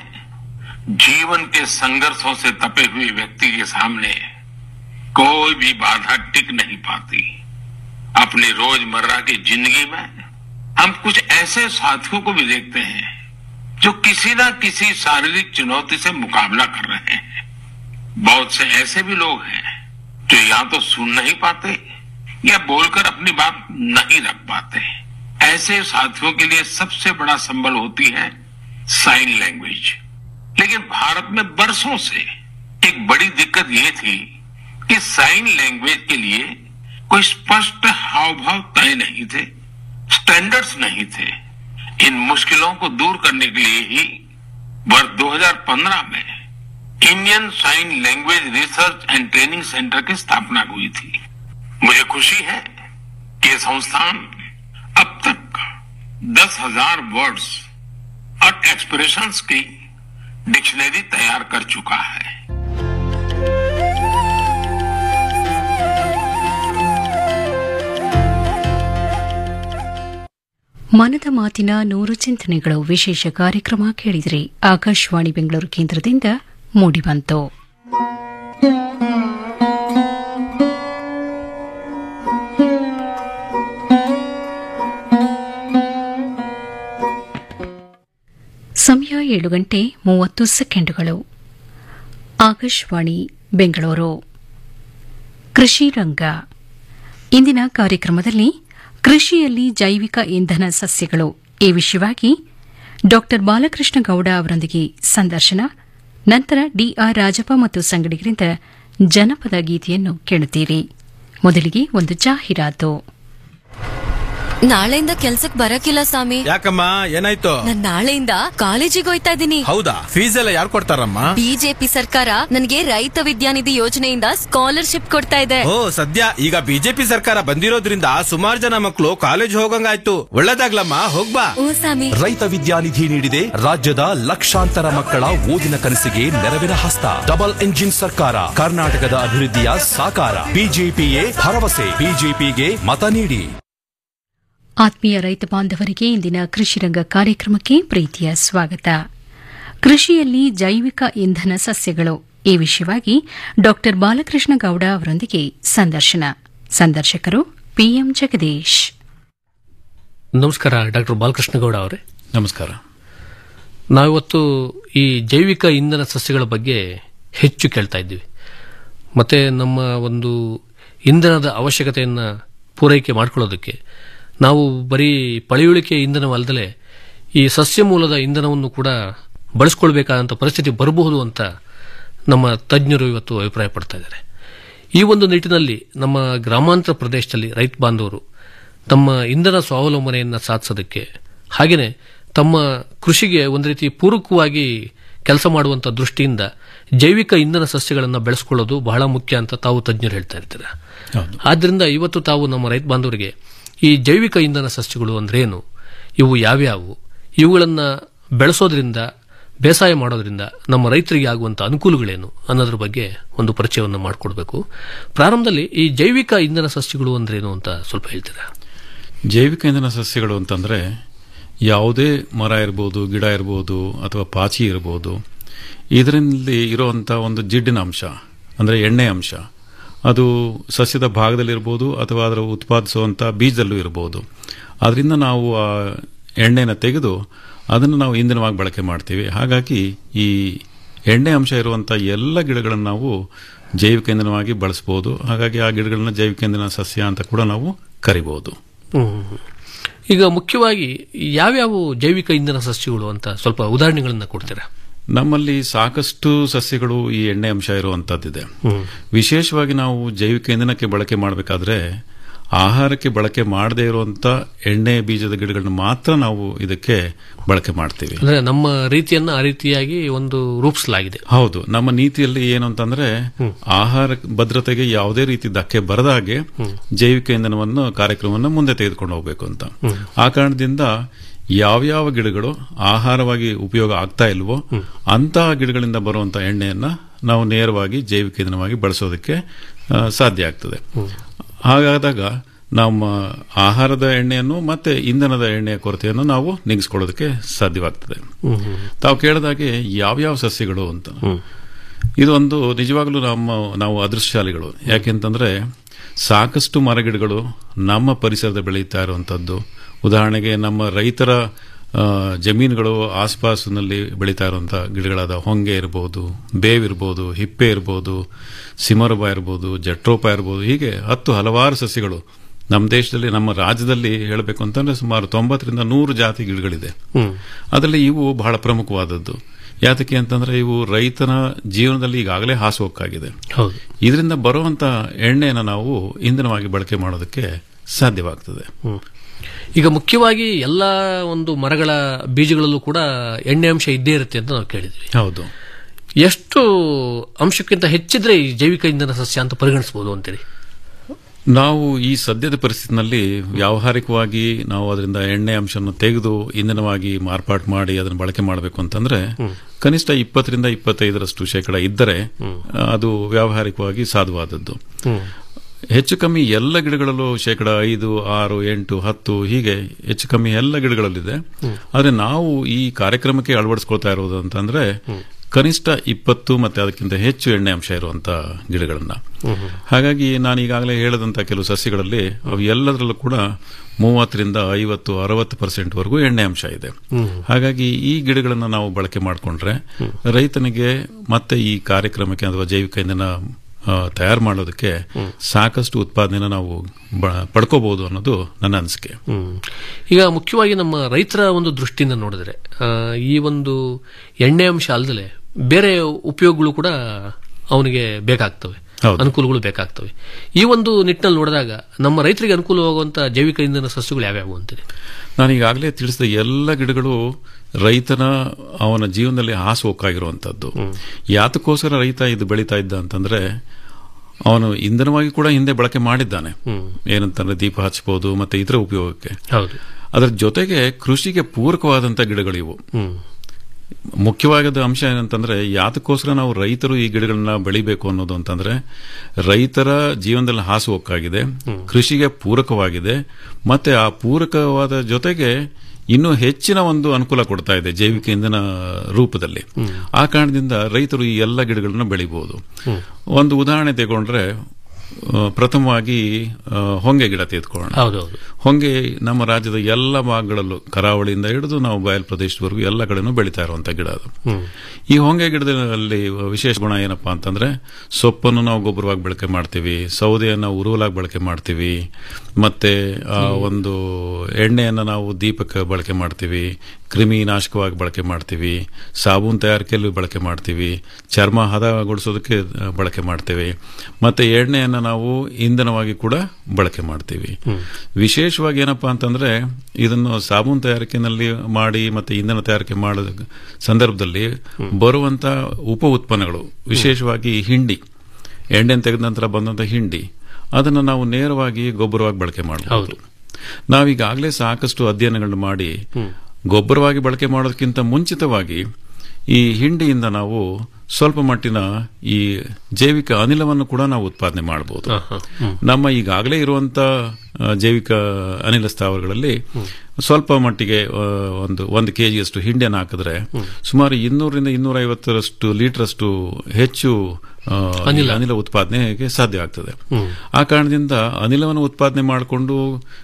जीवन के संघर्षों से तपे हुए व्यक्ति के सामने कोई भी बाधा टिक नहीं पाती अपनी रोजमर्रा की जिंदगी में हम कुछ ऐसे साथियों को भी देखते हैं जो किसी न किसी शारीरिक चुनौती से मुकाबला कर रहे हैं बहुत से ऐसे भी लोग हैं जो या तो सुन नहीं पाते या बोलकर अपनी बात नहीं रख पाते ऐसे साथियों के लिए सबसे बड़ा संबल होती है साइन लैंग्वेज लेकिन भारत में बरसों से एक बड़ी दिक्कत ये थी कि साइन लैंग्वेज के लिए कोई स्पष्ट हाव भाव तय नहीं थे स्टैंडर्ड्स नहीं थे इन मुश्किलों को दूर करने के लिए ही वर्ष 2015 में Indian sign language research and training centre की स्थापना हुई थी मुझे खुशी है कि ये संस्थान अब तक दस हजार वर्ड्स और एक्सप्रेशंस की डिक्शनरी तैयार कर चुका है ಮನದ ಮಾತಿನ ನೂರು ಚಿಂತನೆಗಳು ವಿಶೇಷ ಕಾರ್ಯಕ್ರಮ ಕೇಳಿದ್ರಿ ಆಕಾಶವಾಣಿ ಬೆಂಗಳೂರು ಕೇಂದ್ರದಿಂದ ಮೂಡಿಬಂತು ಸಮಯ ಏಳು ಗಂಟೆ ಮೂವತ್ತು ಸೆಕೆಂಡುಗಳು ಆಕಾಶವಾಣಿ ಬೆಂಗಳೂರು ಕೃಷಿ ರಂಗ ಇಂದಿನ ಕಾರ್ಯಕ್ರಮದಲ್ಲಿ ಕೃಷಿಯಲ್ಲಿ ಜೈವಿಕ ಇಂಧನ ಸಸ್ಯಗಳು ಈ ವಿಷಯವಾಗಿ ಡಾ ಬಾಲಕೃಷ್ಣ ಗೌಡ ಅವರೊಂದಿಗೆ ಸಂದರ್ಶನ ನಂತರ ಡಿಆರ್ ರಾಜಪ್ಪ ಮತ್ತು ಸಂಗಡಿಗರಿಂದ ಜನಪದ ಗೀತೆಯನ್ನು ಕೇಳುತ್ತೀರಿ ಮೊದಲಿಗೆ ಒಂದು ಜಾಹೀರಾತು ನಾಳೆಯಿಂದ ಕೆಲ್ಸಕ್ ಬರಕಿಲ್ಲ ಸ್ವಾಮಿ ಯಾಕಮ್ಮ ಏನಾಯ್ತು ನಾನ್ ನಾಳೆಯಿಂದ ಕಾಲೇಜಿಗೆ ಹೋಯ್ತಾ ಇದ್ದೀನಿ ಹೌದಾ ಫೀಸ್ ಎಲ್ಲ ಯಾರು ಕೊಡ್ತಾರಮ್ಮ ಬಿಜೆಪಿ ಸರ್ಕಾರ ನನಗೆ ರೈತ ವಿದ್ಯಾನಿಧಿ ಯೋಜನೆಯಿಂದ ಸ್ಕಾಲರ್ಶಿಪ್ ಕೊಡ್ತಾ ಇದೆ ಓ ಸದ್ಯ ಈಗ ಬಿಜೆಪಿ ಸರ್ಕಾರ ಬಂದಿರೋದ್ರಿಂದ ಸುಮಾರು ಜನ ಮಕ್ಕಳು ಕಾಲೇಜ್ ಹೋಗಂಗಾಯ್ತು ಒಳ್ಳೇದಾಗ್ಲಮ್ಮ ಹೋಗ್ಬಾ ಓ ಸ್ವಾಮಿ ರೈತ ವಿದ್ಯಾನಿಧಿ ನೀಡಿದೆ ರಾಜ್ಯದ ಲಕ್ಷಾಂತರ ಮಕ್ಕಳ ಓದಿನ ಕನಸಿಗೆ ನೆರವಿನ ಹಸ್ತ ಡಬಲ್ ಎಂಜಿನ್ ಸರ್ಕಾರ ಕರ್ನಾಟಕದ ಅಭಿವೃದ್ಧಿಯ ಸಾಕಾರ ಬಿಜೆಪಿಯೇ ಭರವಸೆ ಬಿಜೆಪಿಗೆ ಮತ ನೀಡಿ ಆತ್ಮೀಯ ರೈತ ಬಾಂಧವರಿಗೆ ಇಂದಿನ ಕೃಷಿರಂಗ ಕಾರ್ಯಕ್ರಮಕ್ಕೆ ಪ್ರೀತಿಯ ಸ್ವಾಗತ ಕೃಷಿಯಲ್ಲಿ ಜೈವಿಕ ಇಂಧನ ಸಸ್ಯಗಳು ಈ ವಿಷಯವಾಗಿ ಡಾ ಬಾಲಕೃಷ್ಣ ಗೌಡ ಅವರೊಂದಿಗೆ ಸಂದರ್ಶನ ಸಂದರ್ಶಕರು ಪಿಎಂ ಜಗದೀಶ್ ನಮಸ್ಕಾರ ಡಾಕ್ಟರ್ ಬಾಲಕೃಷ್ಣಗೌಡ ಅವರೇ ನಮಸ್ಕಾರ ನಾವಿವತ್ತು ಈ ಜೈವಿಕ ಇಂಧನ ಸಸ್ಯಗಳ ಬಗ್ಗೆ ಹೆಚ್ಚು ಕೇಳ್ತಾ ಇದ್ದೀವಿ ಮತ್ತೆ ನಮ್ಮ ಒಂದು ಇಂಧನದ ಅವಶ್ಯಕತೆಯನ್ನು ಪೂರೈಕೆ ಮಾಡಿಕೊಳ್ಳೋದಕ್ಕೆ ನಾವು ಬರೀ ಪಳೆಯುಳಿಕೆ ಇಂಧನವಲ್ಲದೆ ಈ ಸಸ್ಯ ಮೂಲದ ಇಂಧನವನ್ನು ಕೂಡ ಬಳಸ್ಕೊಳ್ಬೇಕಾದಂಥ ಪರಿಸ್ಥಿತಿ ಬರಬಹುದು ಅಂತ ನಮ್ಮ ತಜ್ಞರು ಇವತ್ತು ಅಭಿಪ್ರಾಯ ಪಡ್ತಾ ಇದ್ದಾರೆ ಈ ಒಂದು ನಿಟ್ಟಿನಲ್ಲಿ ನಮ್ಮ ಗ್ರಾಮಾಂತರ ಪ್ರದೇಶದಲ್ಲಿ ರೈತ ಬಾಂಧವರು ತಮ್ಮ ಇಂಧನ ಸ್ವಾವಲಂಬನೆಯನ್ನು ಸಾಧಿಸೋದಕ್ಕೆ ಹಾಗೆಯೇ ತಮ್ಮ ಕೃಷಿಗೆ ಒಂದು ರೀತಿ ಪೂರಕವಾಗಿ ಕೆಲಸ ಮಾಡುವಂಥ ದೃಷ್ಟಿಯಿಂದ ಜೈವಿಕ ಇಂಧನ ಸಸ್ಯಗಳನ್ನು ಬೆಳೆಸ್ಕೊಳ್ಳೋದು ಬಹಳ ಮುಖ್ಯ ಅಂತ ತಾವು ತಜ್ಞರು ಹೇಳ್ತಾ ಇರ್ತಾರೆ ಆದ್ದರಿಂದ ಇವತ್ತು ತಾವು ನಮ್ಮ ರೈತ ಬಾಂಧವರಿಗೆ ಈ ಜೈವಿಕ ಇಂಧನ ಸಸ್ಯಗಳು ಅಂದ್ರೇನು ಇವು ಯಾವ್ಯಾವು ಇವುಗಳನ್ನು ಬೆಳೆಸೋದ್ರಿಂದ ಬೇಸಾಯ ಮಾಡೋದ್ರಿಂದ ನಮ್ಮ ರೈತರಿಗೆ ಆಗುವಂಥ ಅನುಕೂಲಗಳೇನು ಅನ್ನೋದ್ರ ಬಗ್ಗೆ ಒಂದು ಪರಿಚಯವನ್ನು ಮಾಡಿಕೊಡ್ಬೇಕು ಪ್ರಾರಂಭದಲ್ಲಿ ಈ ಜೈವಿಕ ಇಂಧನ ಸಸ್ಯಗಳು ಅಂದ್ರೇನು ಅಂತ ಸ್ವಲ್ಪ ಹೇಳ್ತೀರಾ ಜೈವಿಕ ಇಂಧನ ಸಸ್ಯಗಳು ಅಂತಂದ್ರೆ ಯಾವುದೇ ಮರ ಇರ್ಬೋದು ಗಿಡ ಇರ್ಬೋದು ಅಥವಾ ಪಾಚಿ ಇರ್ಬೋದು ಇದರಲ್ಲಿ ಇರುವಂಥ ಒಂದು ಜಿಡ್ಡಿನ ಅಂಶ ಅಂದರೆ ಎಣ್ಣೆ ಅಂಶ ಅದು ಸಸ್ಯದ ಭಾಗದಲ್ಲಿರ್ಬೋದು ಅಥವಾ ಅದರ ಉತ್ಪಾದಿಸುವಂಥ ಬೀಜದಲ್ಲೂ ಇರ್ಬೋದು ಅದರಿಂದ ನಾವು ಆ ಎಣ್ಣೆನ ತೆಗೆದು ಅದನ್ನು ನಾವು ಇಂಧನವಾಗಿ ಬಳಕೆ ಮಾಡ್ತೀವಿ ಹಾಗಾಗಿ ಈ ಎಣ್ಣೆ ಅಂಶ ಇರುವಂಥ ಎಲ್ಲ ಗಿಡಗಳನ್ನು ನಾವು ಜೈವಿಕ ಇಂಧನವಾಗಿ ಬಳಸ್ಬೋದು ಹಾಗಾಗಿ ಆ ಗಿಡಗಳನ್ನ ಜೈವಿಕ ಇಂಧನ ಸಸ್ಯ ಅಂತ ಕೂಡ ನಾವು ಕರಿಬಹುದು ಈಗ ಮುಖ್ಯವಾಗಿ ಯಾವ್ಯಾವ ಜೈವಿಕ ಇಂಧನ ಸಸ್ಯಗಳು ಅಂತ ಸ್ವಲ್ಪ ಉದಾಹರಣೆಗಳನ್ನ ಕೊಡ್ತೀರಾ ನಮ್ಮಲ್ಲಿ ಸಾಕಷ್ಟು ಸಸ್ಯಗಳು ಈ ಎಣ್ಣೆ ಅಂಶ ಇರುವಂತದ್ದಿದೆ ವಿಶೇಷವಾಗಿ ನಾವು ಜೈವಿಕ ಇಂಧನಕ್ಕೆ ಬಳಕೆ ಮಾಡಬೇಕಾದ್ರೆ ಆಹಾರಕ್ಕೆ ಬಳಕೆ ಮಾಡದೇ ಇರುವಂತ ಎಣ್ಣೆ ಬೀಜದ ಗಿಡಗಳನ್ನ ಮಾತ್ರ ನಾವು ಇದಕ್ಕೆ ಬಳಕೆ ಮಾಡ್ತೀವಿ ಅಂದ್ರೆ ನಮ್ಮ ರೀತಿಯನ್ನ ಆ ರೀತಿಯಾಗಿ ಒಂದು ರೂಪಿಸಲಾಗಿದೆ ಹೌದು ನಮ್ಮ ನೀತಿಯಲ್ಲಿ ಏನು ಅಂತಂದ್ರೆ ಆಹಾರ ಭದ್ರತೆಗೆ ಯಾವುದೇ ರೀತಿ ಧಕ್ಕೆ ಬರದ ಹಾಗೆ ಜೈವಿಕ ಇಂಧನವನ್ನು ಕಾರ್ಯಕ್ರಮವನ್ನು ಮುಂದೆ ತೆಗೆದುಕೊಂಡು ಹೋಗಬೇಕು ಅಂತ ಆ ಕಾರಣದಿಂದ ಯಾವ್ಯಾವ ಗಿಡಗಳು ಆಹಾರವಾಗಿ ಉಪಯೋಗ ಆಗ್ತಾ ಇಲ್ವೋ ಅಂತಹ ಗಿಡಗಳಿಂದ ಬರುವಂತ ಎಣ್ಣೆಯನ್ನ ನಾವು ನೇರವಾಗಿ ಜೈವಿಕ ಇಂಧನವಾಗಿ ಬಳಸೋದಕ್ಕೆ ಸಾಧ್ಯ ಆಗ್ತದೆ ಹಾಗಾದಾಗ ನಮ್ಮ ಆಹಾರದ ಎಣ್ಣೆಯನ್ನು ಮತ್ತೆ ಇಂಧನದ ಎಣ್ಣೆಯ ಕೊರತೆಯನ್ನು ನಾವು ನೀಗಿಸ್ಕೊಳ್ಳೋದಕ್ಕೆ ಸಾಧ್ಯವಾಗ್ತದೆ ತಾವು ಕೇಳಿದಾಗೆ ಯಾವ್ಯಾವ ಸಸ್ಯಗಳು ಅಂತ ಇದೊಂದು ನಿಜವಾಗ್ಲೂ ನಮ್ಮ ನಾವು ಅದೃಷ್ಟಶಾಲಿಗಳು ಯಾಕೆಂತಂದ್ರೆ ಸಾಕಷ್ಟು ಮರಗಿಡಗಳು ನಮ್ಮ ಪರಿಸರದ ಬೆಳೀತಾ ಇರುವಂತದ್ದು ಉದಾಹರಣೆಗೆ ನಮ್ಮ ರೈತರ ಜಮೀನುಗಳು ಆಸ್ಪಾಸಿನಲ್ಲಿ ಬೆಳೀತಾ ಇರುವಂಥ ಗಿಡಗಳಾದ ಹೊಂಗೆ ಇರ್ಬೋದು ಬೇವಿರ್ಬೋದು ಹಿಪ್ಪೆ ಇರ್ಬೋದು ಸಿಮರಬ ಇರ್ಬೋದು ಜಟ್ರೋಪ ಇರ್ಬೋದು ಹೀಗೆ ಹತ್ತು ಹಲವಾರು ಸಸ್ಯಗಳು ನಮ್ಮ ದೇಶದಲ್ಲಿ ನಮ್ಮ ರಾಜ್ಯದಲ್ಲಿ ಹೇಳಬೇಕು ಅಂತಂದ್ರೆ ಸುಮಾರು ತೊಂಬತ್ತರಿಂದ ನೂರು ಜಾತಿ ಗಿಡಗಳಿದೆ ಹ್ಮ್. ಅದರಲ್ಲಿ ಇವು ಬಹಳ ಪ್ರಮುಖವಾದದ್ದು ಯಾತಕ್ಕೆ ಅಂತಂದ್ರೆ ಇವು ರೈತನ ಜೀವನದಲ್ಲಿ ಈಗಾಗಲೇ ಹಾಸುಹೊಕ್ಕಾಗಿದೆ ಹೌದು ಇದರಿಂದ ಬರುವಂತ ಎಣ್ಣೆಯನ್ನು ನಾವು ಇಂಧನವಾಗಿ ಬಳಕೆ ಮಾಡೋದಕ್ಕೆ ಸಾಧ್ಯವಾಗ್ತದೆ ಹ್ಮ್. ಈಗ ಮುಖ್ಯವಾಗಿ ಎಲ್ಲ ಒಂದು ಮರಗಳ ಬೀಜಗಳಲ್ಲೂ ಕೂಡ ಎಣ್ಣೆ ಅಂಶ ಇದ್ದೇ ಇರುತ್ತೆ ಅಂತ ನಾವು ಕೇಳಿದ್ವಿ ಹೌದು ಎಷ್ಟು ಅಂಶಕ್ಕಿಂತ ಹೆಚ್ಚಿದ್ರೆ ಈ ಜೈವಿಕ ಇಂಧನ ಸಸ್ಯ ಅಂತ ಪರಿಗಣಿಸಬಹುದು ಅಂತೇಳಿ ನಾವು ಈ ಸದ್ಯದ ಪರಿಸ್ಥಿತಿನಲ್ಲಿ ವ್ಯಾವಹಾರಿಕವಾಗಿ ನಾವು ಅದರಿಂದ ಎಣ್ಣೆ ಅಂಶವನ್ನು ತೆಗೆದು ಇಂಧನವಾಗಿ ಮಾರ್ಪಾಡು ಮಾಡಿ ಅದನ್ನು ಬಳಕೆ ಮಾಡಬೇಕು ಅಂತಂದ್ರೆ ಕನಿಷ್ಠ ಇಪ್ಪತ್ತರಿಂದ ಇಪ್ಪತ್ತೈದರಷ್ಟು ಶೇಕಡ ಇದ್ದರೆ ಅದು ವ್ಯಾವಹಾರಿಕವಾಗಿ ಸಾಧುವಾದದ್ದು ಹೆಚ್ಚು ಕಮ್ಮಿ ಎಲ್ಲ ಗಿಡಗಳಲ್ಲೂ ಶೇಕಡ ಐದು ಆರು ಎಂಟು ಹತ್ತು ಹೀಗೆ ಹೆಚ್ಚು ಕಮ್ಮಿ ಎಲ್ಲ ಗಿಡಗಳಲ್ಲಿದೆ ಆದರೆ ನಾವು ಈ ಕಾರ್ಯಕ್ರಮಕ್ಕೆ ಅಳವಡಿಸ್ಕೊಳ್ತಾ ಇರೋದು ಅಂತಂದ್ರೆ ಕನಿಷ್ಠ ಇಪ್ಪತ್ತು ಮತ್ತೆ ಅದಕ್ಕಿಂತ ಹೆಚ್ಚು ಎಣ್ಣೆ ಅಂಶ ಇರುವಂತ ಗಿಡಗಳನ್ನ ಹಾಗಾಗಿ ನಾನು ಈಗಾಗಲೇ ಹೇಳದಂತ ಕೆಲವು ಸಸ್ಯಗಳಲ್ಲಿ ಅವು ಎಲ್ಲದರಲ್ಲೂ ಕೂಡ ಮೂವತ್ತರಿಂದ ಐವತ್ತು ಅರವತ್ತು ಪರ್ಸೆಂಟ್ ವರೆಗೂ ಎಣ್ಣೆ ಅಂಶ ಇದೆ ಹಾಗಾಗಿ ಈ ಗಿಡಗಳನ್ನು ನಾವು ಬಳಕೆ ಮಾಡಿಕೊಂಡ್ರೆ ರೈತನಿಗೆ ಮತ್ತೆ ಈ ಕಾರ್ಯಕ್ರಮಕ್ಕೆ ಅಥವಾ ಜೈವಿಕ ಇಂಧನ ತಯಾರು ಮಾಡೋದಕ್ಕೆ ಸಾಕಷ್ಟು ಉತ್ಪಾದನೆನ ನಾವು ಬ- ಪಡ್ಕೋಬಹುದು ಅನ್ನೋದು ನನ್ನ ಅನಿಸಿಕೆ ಹ್ಮ್. ಈಗ ಮುಖ್ಯವಾಗಿ ನಮ್ಮ ರೈತರ ಒಂದು ದೃಷ್ಟಿಯಿಂದ ನೋಡಿದ್ರೆ ಆ, ಈ ಒಂದು ಎಣ್ಣೆ ಅಂಶ ಅಲ್ಲದೆ ಬೇರೆ ಉಪಯೋಗಗಳು ಕೂಡ ಅವನಿಗೆ ಬೇಕಾಗ್ತವೆ ಅನುಕೂಲಗಳು ಬೇಕಾಗ್ತವೆ ಈ ಒಂದು ನಿಟ್ಟಿನಲ್ಲಿ ನೋಡಿದಾಗ ನಮ್ಮ ರೈತರಿಗೆ ಅನುಕೂಲವಾಗುವಂತ ಜೈವಿಕ ಇಂಧನ ಸಸ್ಯಗಳು ಯಾವ್ಯಾವು ಅಂತೀರಿ ನಾನು ಈಗಾಗಲೇ ತಿಳಿಸಿದ ಎಲ್ಲ ಗಿಡಗಳು ರೈತನ ಅವನ ಜೀವನದಲ್ಲಿ ಹಾಸುಹೊಕ್ಕಾಗಿರುವಂತದ್ದು ಯಾತಕ್ಕೋಸ್ಕರ ರೈತ ಇದು ಬೆಳೀತಾ ಇದ್ದ ಅಂತಂದ್ರೆ ಅವನು ಇಂಧನವಾಗಿ ಕೂಡ ಹಿಂದೆ ಬಳಕೆ ಮಾಡಿದ್ದಾನೆ ಏನಂತಂದ್ರೆ ದೀಪ ಹಚ್ಚಬಹುದು ಮತ್ತೆ ಇತರ ಉಪಯೋಗಕ್ಕೆ ಹೌದು ಅದರ ಜೊತೆಗೆ ಕೃಷಿಗೆ ಪೂರಕವಾದಂತ ಗಿಡಗಳಿವು ಮುಖ್ಯವಾದ ಅಂಶ ಏನಂತಂದ್ರೆ ಯಾತಕ್ಕೋಸ್ಕರ ನಾವು ರೈತರು ಈ ಗಿಡಗಳನ್ನ ಬೆಳಿಬೇಕು ಅನ್ನೋದು ಅಂತಂದ್ರೆ ರೈತರ ಜೀವನದಲ್ಲಿ ಹಾಸುಹೊಕ್ಕಾಗಿದೆ ಕೃಷಿಗೆ ಪೂರಕವಾಗಿದೆ ಮತ್ತೆ ಆ ಪೂರಕವಾದ ಜೊತೆಗೆ ಇನ್ನೂ ಹೆಚ್ಚಿನ ಒಂದು ಅನುಕೂಲ ಕೊಡ್ತಾ ಇದೆ ಜೈವಿಕ ಇಂಧನ ರೂಪದಲ್ಲಿ ಆ ಕಾರಣದಿಂದ ರೈತರು ಈ ಎಲ್ಲ ಗಿಡಗಳನ್ನ ಬೆಳಿಬಹುದು ಒಂದು ಉದಾಹರಣೆ ತಗೊಂಡ್ರೆ ಆ, ಪ್ರಥಮವಾಗಿ ಆ, ಹೊಂಗೆ ಗಿಡ ತೆಗೆದುಕೊಳ್ಳೋಣ ಹೌದೌದು ಹೊಂಗೆ ನಮ್ಮ ರಾಜ್ಯದ ಎಲ್ಲ ಭಾಗಗಳಲ್ಲೂ ಕರಾವಳಿಯಿಂದ ಹಿಡಿದು ನಾವು ಬಯಲು ಪ್ರದೇಶದವರೆಗೂ ಎಲ್ಲ ಕಡೆನೂ ಬೆಳೀತಾ ಇರುವಂತ ಗಿಡ ಅದು ಹ್ಮ್. ಈ ಹೊಂಗೆ ಗಿಡದಲ್ಲಿ ವಿಶೇಷ ಗುಣ ಏನಪ್ಪಾ ಅಂತಂದ್ರೆ ಸೊಪ್ಪನ್ನು ನಾವು ಗೊಬ್ಬರವಾಗಿ ಬಳಕೆ ಮಾಡ್ತೀವಿ ಸೌದೆಯನ್ನು ಉರುವಲಾಗಿ ಬಳಕೆ ಮಾಡ್ತೀವಿ ಮತ್ತೆ ಆ ಒಂದು ಎಣ್ಣೆಯನ್ನು ನಾವು ದೀಪಕ್ಕೆ ಬಳಕೆ ಮಾಡ್ತೀವಿ ಕ್ರಿಮಿ ನಾಶಕವಾಗಿ ಬಳಕೆ ಮಾಡ್ತೀವಿ ಸಾಬೂನ್ ತಯಾರಿಕೆಯಲ್ಲಿ ಬಳಕೆ ಮಾಡ್ತೀವಿ ಚರ್ಮ ಹದಗೊಳಿಸೋದಕ್ಕೆ ಆ, ಬಳಕೆ ಮಾಡ್ತೇವೆ ಮತ್ತೆ ಎಣ್ಣೆಯನ್ನು ನಾವು ಇಂಧನವಾಗಿ ಕೂಡ ಬಳಕೆ ಮಾಡ್ತೀವಿ ವಿಶೇಷವಾಗಿ ಏನಪ್ಪಾ ಅಂತಂದ್ರೆ ಇದನ್ನು ಸಾಬೂನ್ ತಯಾರಿಕೆನಲ್ಲಿ ಮಾಡಿ ಮತ್ತೆ ಇಂಧನ ತಯಾರಿಕೆ ಮಾಡೋ ಸಂದರ್ಭದಲ್ಲಿ ಬರುವಂತ ಉಪ ಉತ್ಪನ್ನಗಳು ವಿಶೇಷವಾಗಿ ಹಿಂಡಿ ಎಣ್ಣೆ ತೆಗೆದ ನಂತರ ಬಂದಂತ ಹಿಂಡಿ ಅದನ್ನು ನಾವು ನೇರವಾಗಿ ಗೊಬ್ಬರವಾಗಿ ಬಳಕೆ ಮಾಡಬಹುದು ನಾವೀಗಾಗಲೇ ಸಾಕಷ್ಟು ಅಧ್ಯಯನಗಳನ್ನು ಮಾಡಿ ಗೊಬ್ಬರವಾಗಿ ಬಳಕೆ ಮಾಡೋದಕ್ಕಿಂತ ಮುಂಚಿತವಾಗಿ ಈ ಹಿಂಡಿಯಿಂದ ನಾವು ಸ್ವಲ್ಪ ಮಟ್ಟಿನ ಈ ಜೈವಿಕ ಅನಿಲವನ್ನು ಕೂಡ ನಾವು ಉತ್ಪಾದನೆ ಮಾಡಬಹುದು ನಮ್ಮ ಈಗಾಗಲೇ ಇರುವಂತ ಆ, ಜೈವಿಕ ಅನಿಲ ಸ್ಥಾವರಗಳಲ್ಲಿ ಸ್ವಲ್ಪ ಮಟ್ಟಿಗೆ ಆ, ಒಂದು ಒಂದು ಕೆಜಿಯಷ್ಟು ಹಿಂಡಿಯನ್ನು ಹಾಕಿದ್ರೆ ಸುಮಾರು ಇನ್ನೂರರಿಂದ ಇನ್ನೂರ ಐವತ್ತರಷ್ಟು ಲೀಟರ್ ಅಷ್ಟು ಹೆಚ್ಚು ಆ, ಈ ಅನಿಲ ಉತ್ಪಾದನೆಗೆ ಸಾಧ್ಯ ಆಗ್ತದೆ ಆ ಕಾರಣದಿಂದ ಅನಿಲವನ್ನು ಉತ್ಪಾದನೆ ಮಾಡಿಕೊಂಡು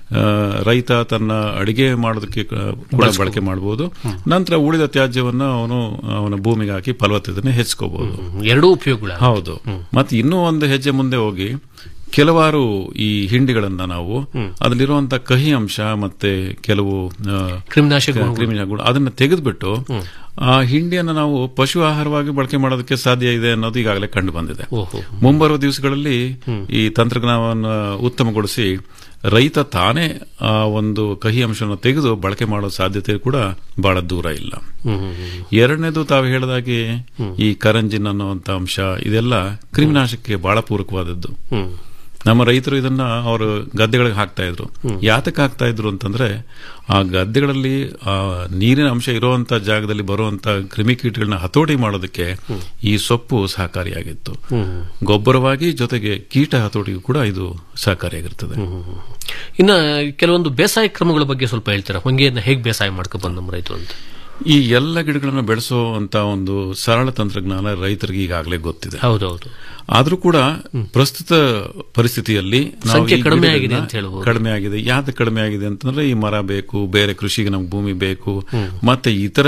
ರೈತ ತನ್ನ ಅಡಿಗೆ ಮಾಡೋದಕ್ಕೆ ಕ- ಕೂಡ ಬಳಕೆ ಮಾಡಬಹುದು ನಂತರ ಉಳಿದ ತ್ಯಾಜ್ಯವನ್ನ ಅವನು ಅವನ ಭೂಮಿಗೆ ಹಾಕಿ ಫಲವತ್ತತೆಯನ್ನು ಹೆಚ್ಚಿಸಕೋಬಹುದು ಎರಡೂ ಉಪಯೋಗಗಳು ಹೌದು ಮತ್ತೆ ಇನ್ನೂ ಒಂದು ಹೆಜ್ಜೆ ಮುಂದೆ ಹೋಗಿ ಕೆಲವಾರು ಈ ಹಿಂಡಿಗಳನ್ನ ನಾವು ಅದರಲ್ಲಿರುವಂತ ಕಹಿ ಅಂಶ ಮತ್ತೆ ಕೆಲವು ಆ, ಕ್ರಿಮಿನಾಶಕ ಗುಣಗಳು. ಕ್ರಿಮಿನಾಶಕಗಳು ಅದನ್ನ ತೆಗೆದುಬಿಟ್ಟು ಆ ಹಿಂಡಿಯನ್ನು ನಾವು ಪಶು ಆಹಾರವಾಗಿ ಬಳಕೆ ಮಾಡೋದಕ್ಕೆ ಸಾಧ್ಯ ಇದೆ ಅನ್ನೋದು ಈಗಾಗಲೇ ಕಂಡು ಬಂದಿದೆ ಓಹೋ ಮುಂಬರುವ ದಿವಸಗಳಲ್ಲಿ ಈ ತಂತ್ರಜ್ಞಾನವನ್ನು ಉತ್ತಮಗೊಳಿಸಿ ರೈತ ತಾನೇ ಆ ಒಂದು ಕಹಿ ಅಂಶವನ್ನು ತೆಗೆದು ಬಳಕೆ ಮಾಡೋ ಸಾಧ್ಯತೆ ಕೂಡ ಬಹಳ ದೂರ ಇಲ್ಲ ಹ್ಮ್, ಹ್ಮ್, ಹ್ಮ್. ಎರಡನೇದು ತಾವು ಹೇಳಿದಾಗೆ ಈ ಕರಂಜಿನ್ ಅನ್ನುವಂತ ಅಂಶ ಇದೆಲ್ಲ ಕ್ರಿಮಿನಾಶಕಕ್ಕೆ ಬಹಳ ಪೂರಕವಾದದ್ದು ಹ್ಮ್. ನಮ್ಮ ರೈತರು ಇದನ್ನ ಅವರು ಗದ್ದೆಗಳಿಗೆ ಹಾಕ್ತಾ ಇದ್ರು ಯಾತಕ್ಕೆ ಹಾಕ್ತಾ ಇದ್ರು ಅಂತಂದ್ರೆ ಆ ಗದ್ದೆಗಳಲ್ಲಿ ಆ ನೀರಿನ ಅಂಶ ಇರುವಂತ ಜಾಗದಲ್ಲಿ ಬರುವಂತ ಕ್ರಿಮಿಕೀಟಗಳನ್ನ ಹತೋಟಿ ಮಾಡೋದಕ್ಕೆ ಈ ಸೊಪ್ಪು ಸಹಕಾರಿಯಾಗಿತ್ತು ಹ್ಮ್. ಗೊಬ್ಬರವಾಗಿ ಜೊತೆಗೆ ಕೀಟ ಹತೋಟಿಗೂ ಕೂಡ ಇದು ಸಹಕಾರಿಯಾಗಿರ್ತದೆ ಇನ್ನ ಕೆಲವೊಂದು ಬೇಸಾಯ ಕ್ರಮಗಳ ಬಗ್ಗೆ ಸ್ವಲ್ಪ ಹೇಳ್ತೀರಾ ಹೊಂಗೆಯನ್ನ ಹೇಗೆ ಬೇಸಾಯ ಮಾಡ್ಕೊ ಬಂದ ನಮ್ಮ ರೈತರು ಅಂತ ಈ ಎಲ್ಲ ಗಿಡಗಳನ್ನು ಬೆಳೆಸುವಂತ ಒಂದು ಸರಳ ತಂತ್ರಜ್ಞಾನ ರೈತರಿಗೆ ಈಗಾಗಲೇ ಗೊತ್ತಿದೆ ಹೌದೌದು ಆದ್ರೂ ಕೂಡ ಪ್ರಸ್ತುತ ಪರಿಸ್ಥಿತಿಯಲ್ಲಿ ನಾವು ಸಂಖ್ಯೆ ಈ ಕಡಿಮೆ ಗಿಡಗಳನ್ನ ಆಗಿದೆ ಅಂತ ಹೇಳ್ಬೋದು. ಕಡಿಮೆ ಆಗಿದೆ ಯಾವ್ದು ಕಡಿಮೆ ಆಗಿದೆ ಅಂತಂದ್ರೆ ಈ ಮರ ಬೇಕು ಬೇರೆ ಕೃಷಿಗೆ ನಮ್ಗೆ ಭೂಮಿ ಬೇಕು ಮತ್ತೆ ಇತರ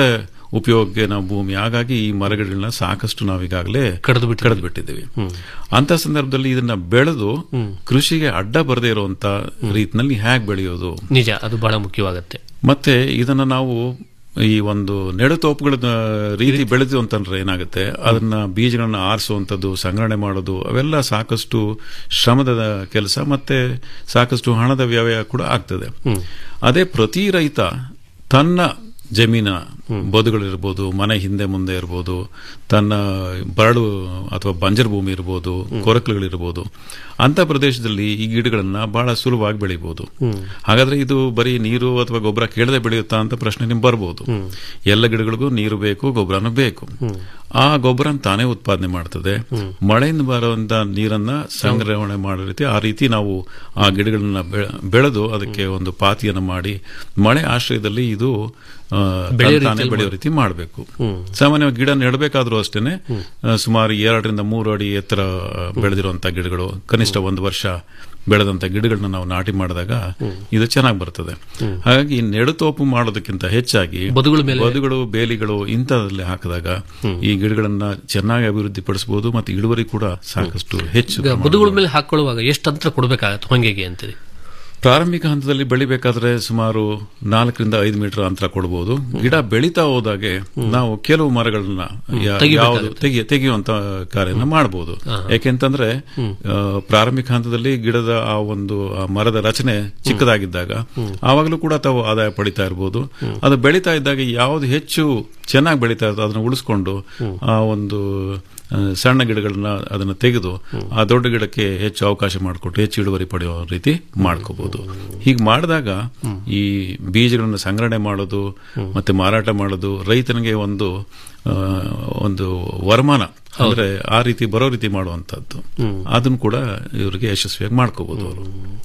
ಉಪಯೋಗಕ್ಕೆ ನಾವು ಭೂಮಿ ಹಾಗಾಗಿ ಈ ಮರಗಳನ್ನ ಸಾಕಷ್ಟು ನಾವೀಗಾಗಲೇ ಕಡಿದು ಕಡಿದು ಬಿಟ್ಟಿದ್ದೀವಿ ಅಂತ ಸಂದರ್ಭದಲ್ಲಿ ಇದನ್ನ ಬೆಳೆದು ಕೃಷಿಗೆ ಅಡ್ಡ ಬರದೇ ಇರುವಂತ ರೀತಿನಲ್ಲಿ ಹೇಗೆ ಬೆಳೆಯೋದು ನಿಜ ಅದು ಬಹಳ ಮುಖ್ಯವಾಗುತ್ತೆ ಮತ್ತೆ ಇದನ್ನ ನಾವು ಈ ಒಂದು ನೆಡುತೋಪುಗಳ ರೀತಿ ಬೆಳೆದು ಅಂತಂದ್ರೆ ಏನಾಗುತ್ತೆ ಅದನ್ನ ಬೀಜಗಳನ್ನ ಆರಿಸುವಂಥದ್ದು ಸಂಗ್ರಹಣೆ ಮಾಡೋದು ಅವೆಲ್ಲ ಸಾಕಷ್ಟು ಶ್ರಮದ ಕೆಲಸ ಮತ್ತೆ ಸಾಕಷ್ಟು ಹಣದ ವ್ಯಯ ಕೂಡ ಆಗ್ತದೆ ಅದೇ ಪ್ರತಿ ರೈತ ತನ್ನ ಜಮೀನ ಬದುಗಳಿರ್ಬೋದು ಮನೆ ಹಿಂದೆ ಮುಂದೆ ಇರ್ಬೋದು ತನ್ನ ಬರಡು ಅಥವಾ ಬಂಜರ್ ಭೂಮಿ ಇರ್ಬೋದು ಕೊರಕಲುಗಳಿರ್ಬೋದು ಅಂತ ಪ್ರದೇಶದಲ್ಲಿ ಈ ಗಿಡಗಳನ್ನ ಬಹಳ ಸುಲಭವಾಗಿ ಬೆಳಿಬಹುದು ಹಾಗಾದ್ರೆ ಇದು ಬರೀ ನೀರು ಅಥವಾ ಗೊಬ್ಬರ ಕೇಳದೆ ಬೆಳೆಯುತ್ತಾ ಅಂತ ಪ್ರಶ್ನೆ ನಿಮ್ಗೆ ಬರ್ಬೋದು ಎಲ್ಲ ಗಿಡಗಳಿಗೂ ನೀರು ಬೇಕು ಗೊಬ್ಬರನೂ ಬೇಕು ಆ ಗೊಬ್ಬರ ತಾನೇ ಉತ್ಪಾದನೆ ಮಾಡ್ತದೆ ಮಳೆಯಿಂದ ಬರುವಂತ ನೀರನ್ನ ಸಂಗ್ರಹಣೆ ಮಾಡೋ ರೀತಿ ಆ ರೀತಿ ನಾವು ಆ ಗಿಡಗಳನ್ನ ಬೆ- ಬೆಳೆದು ಅದಕ್ಕೆ ಒಂದು ಪಾತಿಯನ್ನು ಮಾಡಿ ಮಳೆ ಆಶ್ರಯದಲ್ಲಿ ಇದು ಆ, ಬೆಳೆಯೋ ತಾನೇ ರೀತಿಯಲ್ಲಿ ಬೆಳೆಯೋ ಮಾಡ್- ರೀತಿ ಮಾಡಬೇಕು ಸಾಮಾನ್ಯವಾಗಿ ಗಿಡ ನೆಡಬೇಕಾದ್ರೂ ಅಷ್ಟೇನೆ ಆ, ಸುಮಾರು ಎರಡರಿಂದ ಮೂರು ಅಡಿ ಎತ್ತರ ಬೆಳೆದಿರುವಂತ ಗಿಡಗಳು ಕನಿಷ್ಠ ಒಂದು ವರ್ಷ ಬೆಳೆದಂತ ಗಿಡಗಳನ್ನ ನಾವು ನಾಟಿ ಮಾಡಿದಾಗ ಇದು ಚೆನ್ನಾಗಿ ಬರ್ತದೆ ಹಾಗಾಗಿ ಈ ನೆಡುತೋಪು ಮಾಡೋದಕ್ಕಿಂತ ಹೆಚ್ಚಾಗಿ ಬದುಗಳ ಮೇಲೆ- ಬದುಗಳು ಬೇಲಿಗಳು ಇಂಥದ್ರಲ್ಲಿ ಹಾಕಿದಾಗ ಈ ಗಿಡಗಳನ್ನ ಚೆನ್ನಾಗಿ ಅಭಿವೃದ್ಧಿ ಪಡಿಸಬಹುದು ಮತ್ತೆ ಇಳುವರಿ ಕೂಡ ಸಾಕಷ್ಟು ಹೆಚ್ಚು ಈಗ ಬದುಗಳ ಮೇಲೆ ಹಾಕೊಳ್ಳುವಾಗ ಎಷ್ಟು ಅಂತರ ಕೊಡಬೇಕಾಗತ್ತೆ ಹೊಂಗೆಗೆ ಅಂತೀರಿ ಪ್ರಾರಂಭಿಕ ಹಂತದಲ್ಲಿ ಬೆಳಿಬೇಕಾದ್ರೆ ಸುಮಾರು ನಾಲ್ಕರಿಂದ ಐದು ಮೀಟರ್ ಅಂತರ ಕೊಡಬಹುದು ಗಿಡ ಬೆಳೀತಾ ಹೋದಾಗೆ ನಾವು ಕೆಲವು ಮರಗಳನ್ನ ಯಾ- ತೆಗಿಬೇಕಾಗುತ್ತೆ. ಯಾವುದು ತೆಗಿ ತೆಗೆಯುವಂತ ಕಾರ್ಯನ ಮಾಡಬಹುದು ಯಾಕೆಂತಂದ್ರೆ ಆ, ಪ್ರಾರಂಭಿಕ ಹಂತದಲ್ಲಿ ಗಿಡದ ಆ ಒಂದು ಆ ಮರದ ರಚನೆ ಚಿಕ್ಕದಾಗಿದ್ದಾಗ ಆವಾಗಲೂ ಕೂಡ ತಾವು ಆದಾಯ ಪಡಿತಾ ಇರಬಹುದು ಅದು ಬೆಳೀತಾ ಇದ್ದಾಗ ಯಾವ್ದು ಹೆಚ್ಚು ಚೆನ್ನಾಗಿ ಬೆಳೀತಾ ಇರ್ತದೆ ಅದನ್ನ ಉಳಿಸ್ಕೊಂಡು ಆ ಒಂದು ಆ, ಸಣ್ಣ ಗಿಡಗಳನ್ನ ಅದನ್ನ ತೆಗೆದು ಆ ದೊಡ್ಡ ಗಿಡಕ್ಕೆ ಹೆಚ್ಚು ಅವಕಾಶ ಮಾಡಿಕೊಟ್ಟು ಹೆಚ್ಚು ಇಳುವರಿ ಪಡೆಯುವ ರೀತಿ ಮಾಡ್ಕೋಬಹುದು ಹೀಗೆ ಮಾಡಿದಾಗ ಈ ಬೀಜಗಳನ್ನ ಸಂಗ್ರಹಣೆ ಮಾಡೋದು ಮತ್ತೆ ಮಾರಾಟ ಮಾಡೋದು ರೈತನಿಗೆ ಒಂದು ಆ, ಒಂದು ವರಮಾನ ಅಂದ್ರೆ ಆ ರೀತಿ ಬರೋ ರೀತಿ ಮಾಡುವಂತದ್ದು ಅದನ್ನು ಕೂಡ ಇವರಿಗೆ ಯಶಸ್ವಿಯಾಗಿ ಮಾಡ್ಕೋಬಹುದು ಅವರು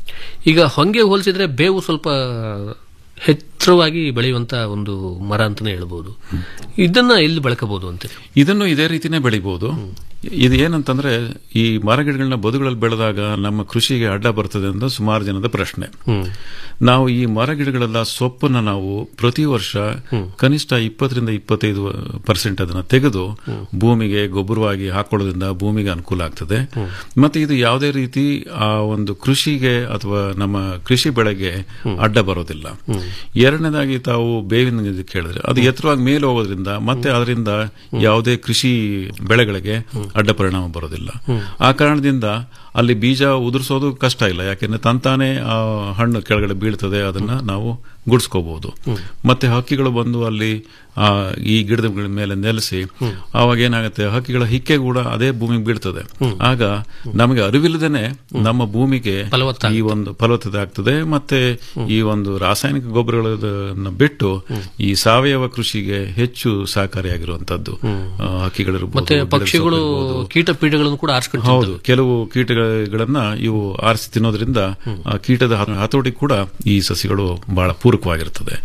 ಈಗ ಹೊಂಗೆ ಹೋಲಿಸಿದ್ರೆ ಬೇವು ಸ್ವಲ್ಪ ಎತ್ತರವಾಗಿ ಬೆಳೆಯುವಂತ ಒಂದು ಮರ ಅಂತಾನೆ ಹೇಳ್ಬೋದು ಇದನ್ನ ಎಲ್ಲಿ ಬಳಕಬಹುದು ಅಂತೀರಿ ಇದನ್ನು ಇದೇ ರೀತಿನೇ ಬೆಳಿಬಹುದು ಇದು ಏನಂತಂದ್ರೆ ಈ ಮರಗಿಡಗಳನ್ನ ಬದುಗಳಲ್ಲಿ ಬೆಳೆದಾಗ ನಮ್ಮ ಕೃಷಿಗೆ ಅಡ್ಡ ಬರ್ತದೆ ಅಂತ ಸುಮಾರು ಜನದ ಪ್ರಶ್ನೆ ನಾವು ಈ ಮರಗಿಡಗಳೆಲ್ಲ ಸೊಪ್ಪನ್ನ ನಾವು ಪ್ರತಿ ವರ್ಷ ಕನಿಷ್ಠ ಇಪ್ಪತ್ತರಿಂದ ಇಪ್ಪತ್ತೈದು ಪರ್ಸೆಂಟ್ ಅದನ್ನ ತೆಗೆದು ಭೂಮಿಗೆ ಗೊಬ್ಬರವಾಗಿ ಹಾಕೊಳ್ಳೋದ್ರಿಂದ ಭೂಮಿಗೆ ಅನುಕೂಲ ಆಗ್ತದೆ ಮತ್ತೆ ಇದು ಯಾವುದೇ ರೀತಿ ಆ ಒಂದು ಕೃಷಿಗೆ ಅಥವಾ ನಮ್ಮ ಕೃಷಿ ಬೆಳೆಗೆ ಅಡ್ಡ ಬರೋದಿಲ್ಲ ಎರಡನೇದಾಗಿ ತಾವು ಬೇವಿನ ಇದು ಕೇಳಿದ್ರೆ ಅದು ಎತ್ತರವಾಗಿ ಮೇಲೆ ಹೋಗೋದ್ರಿಂದ ಮತ್ತೆ ಅದರಿಂದ ಯಾವುದೇ ಕೃಷಿ ಬೆಳೆಗಳಿಗೆ ಅಡ್ಡ ಪರಿಣಾಮ ಬರೋದಿಲ್ಲ ಆ ಕಾರಣದಿಂದ ಅಲ್ಲಿ ಬೀಜ ಉದುರಿಸೋದು ಕಷ್ಟ ಇಲ್ಲ ಯಾಕೆಂದ್ರೆ ತಂತಾನೆ ಆ ಹಣ್ಣು ಕೆಳಗಡೆ ಬೀಳ್ತದೆ ಅದನ್ನ ನಾವು ಗುಡ್ಸ್ಕೋಬಹುದು ಮತ್ತೆ ಹಕ್ಕಿಗಳು ಬಂದು ಅಲ್ಲಿ ಆ ಈ ಗಿಡದ ಮೇಲೆ ನೆಲೆಸಿ ಆವಾಗ ಏನಾಗುತ್ತೆ ಹಕ್ಕಿಗಳ ಹಿಕ್ಕೆ ಕೂಡ ಅದೇ ಭೂಮಿಗೆ ಬೀಳ್ತದೆ ಆಗ ನಮಗೆ ಅರಿವಿಲ್ಲದೇನೆ ನಮ್ಮ ಭೂಮಿಗೆ ಈ ಒಂದು ಫಲವತ್ತತೆ ಆಗ್ತದೆ ಮತ್ತೆ ಈ ಒಂದು ರಾಸಾಯನಿಕ ಗೊಬ್ಬರಗಳನ್ನ ಬಿಟ್ಟು ಈ ಸಾವಯವ ಕೃಷಿಗೆ ಹೆಚ್ಚು ಸಹಕಾರಿಯಾಗಿರುವಂತದ್ದು ಆ, ಹಕ್ಕಿಗಳಿರ್ಬೋದು ಮತ್ತೆ ಗಿಡದ ಪಕ್ಷಿಗಳು ಸೊಪ್ಪು ಇರ್ಬೋದು. ಕೀಟ ಪೀಠಗಳನ್ನು ಕೂಡ ಆರಿಸ್ಕೊಂಡು ಹೌದು ಕೆಲವು ಕೀಟಗಳನ್ನ ಇವು ಆರಿಸಿ ತಿನ್ನೋದ್ರಿಂದ ಆ ಕೀಟದ ಹ- ಹತೋಟಿ ಕೂಡ ಈ ಸಸಿಗಳು ಬಹಳ ಪೂರಕವಾಗಿರ್ತದೆ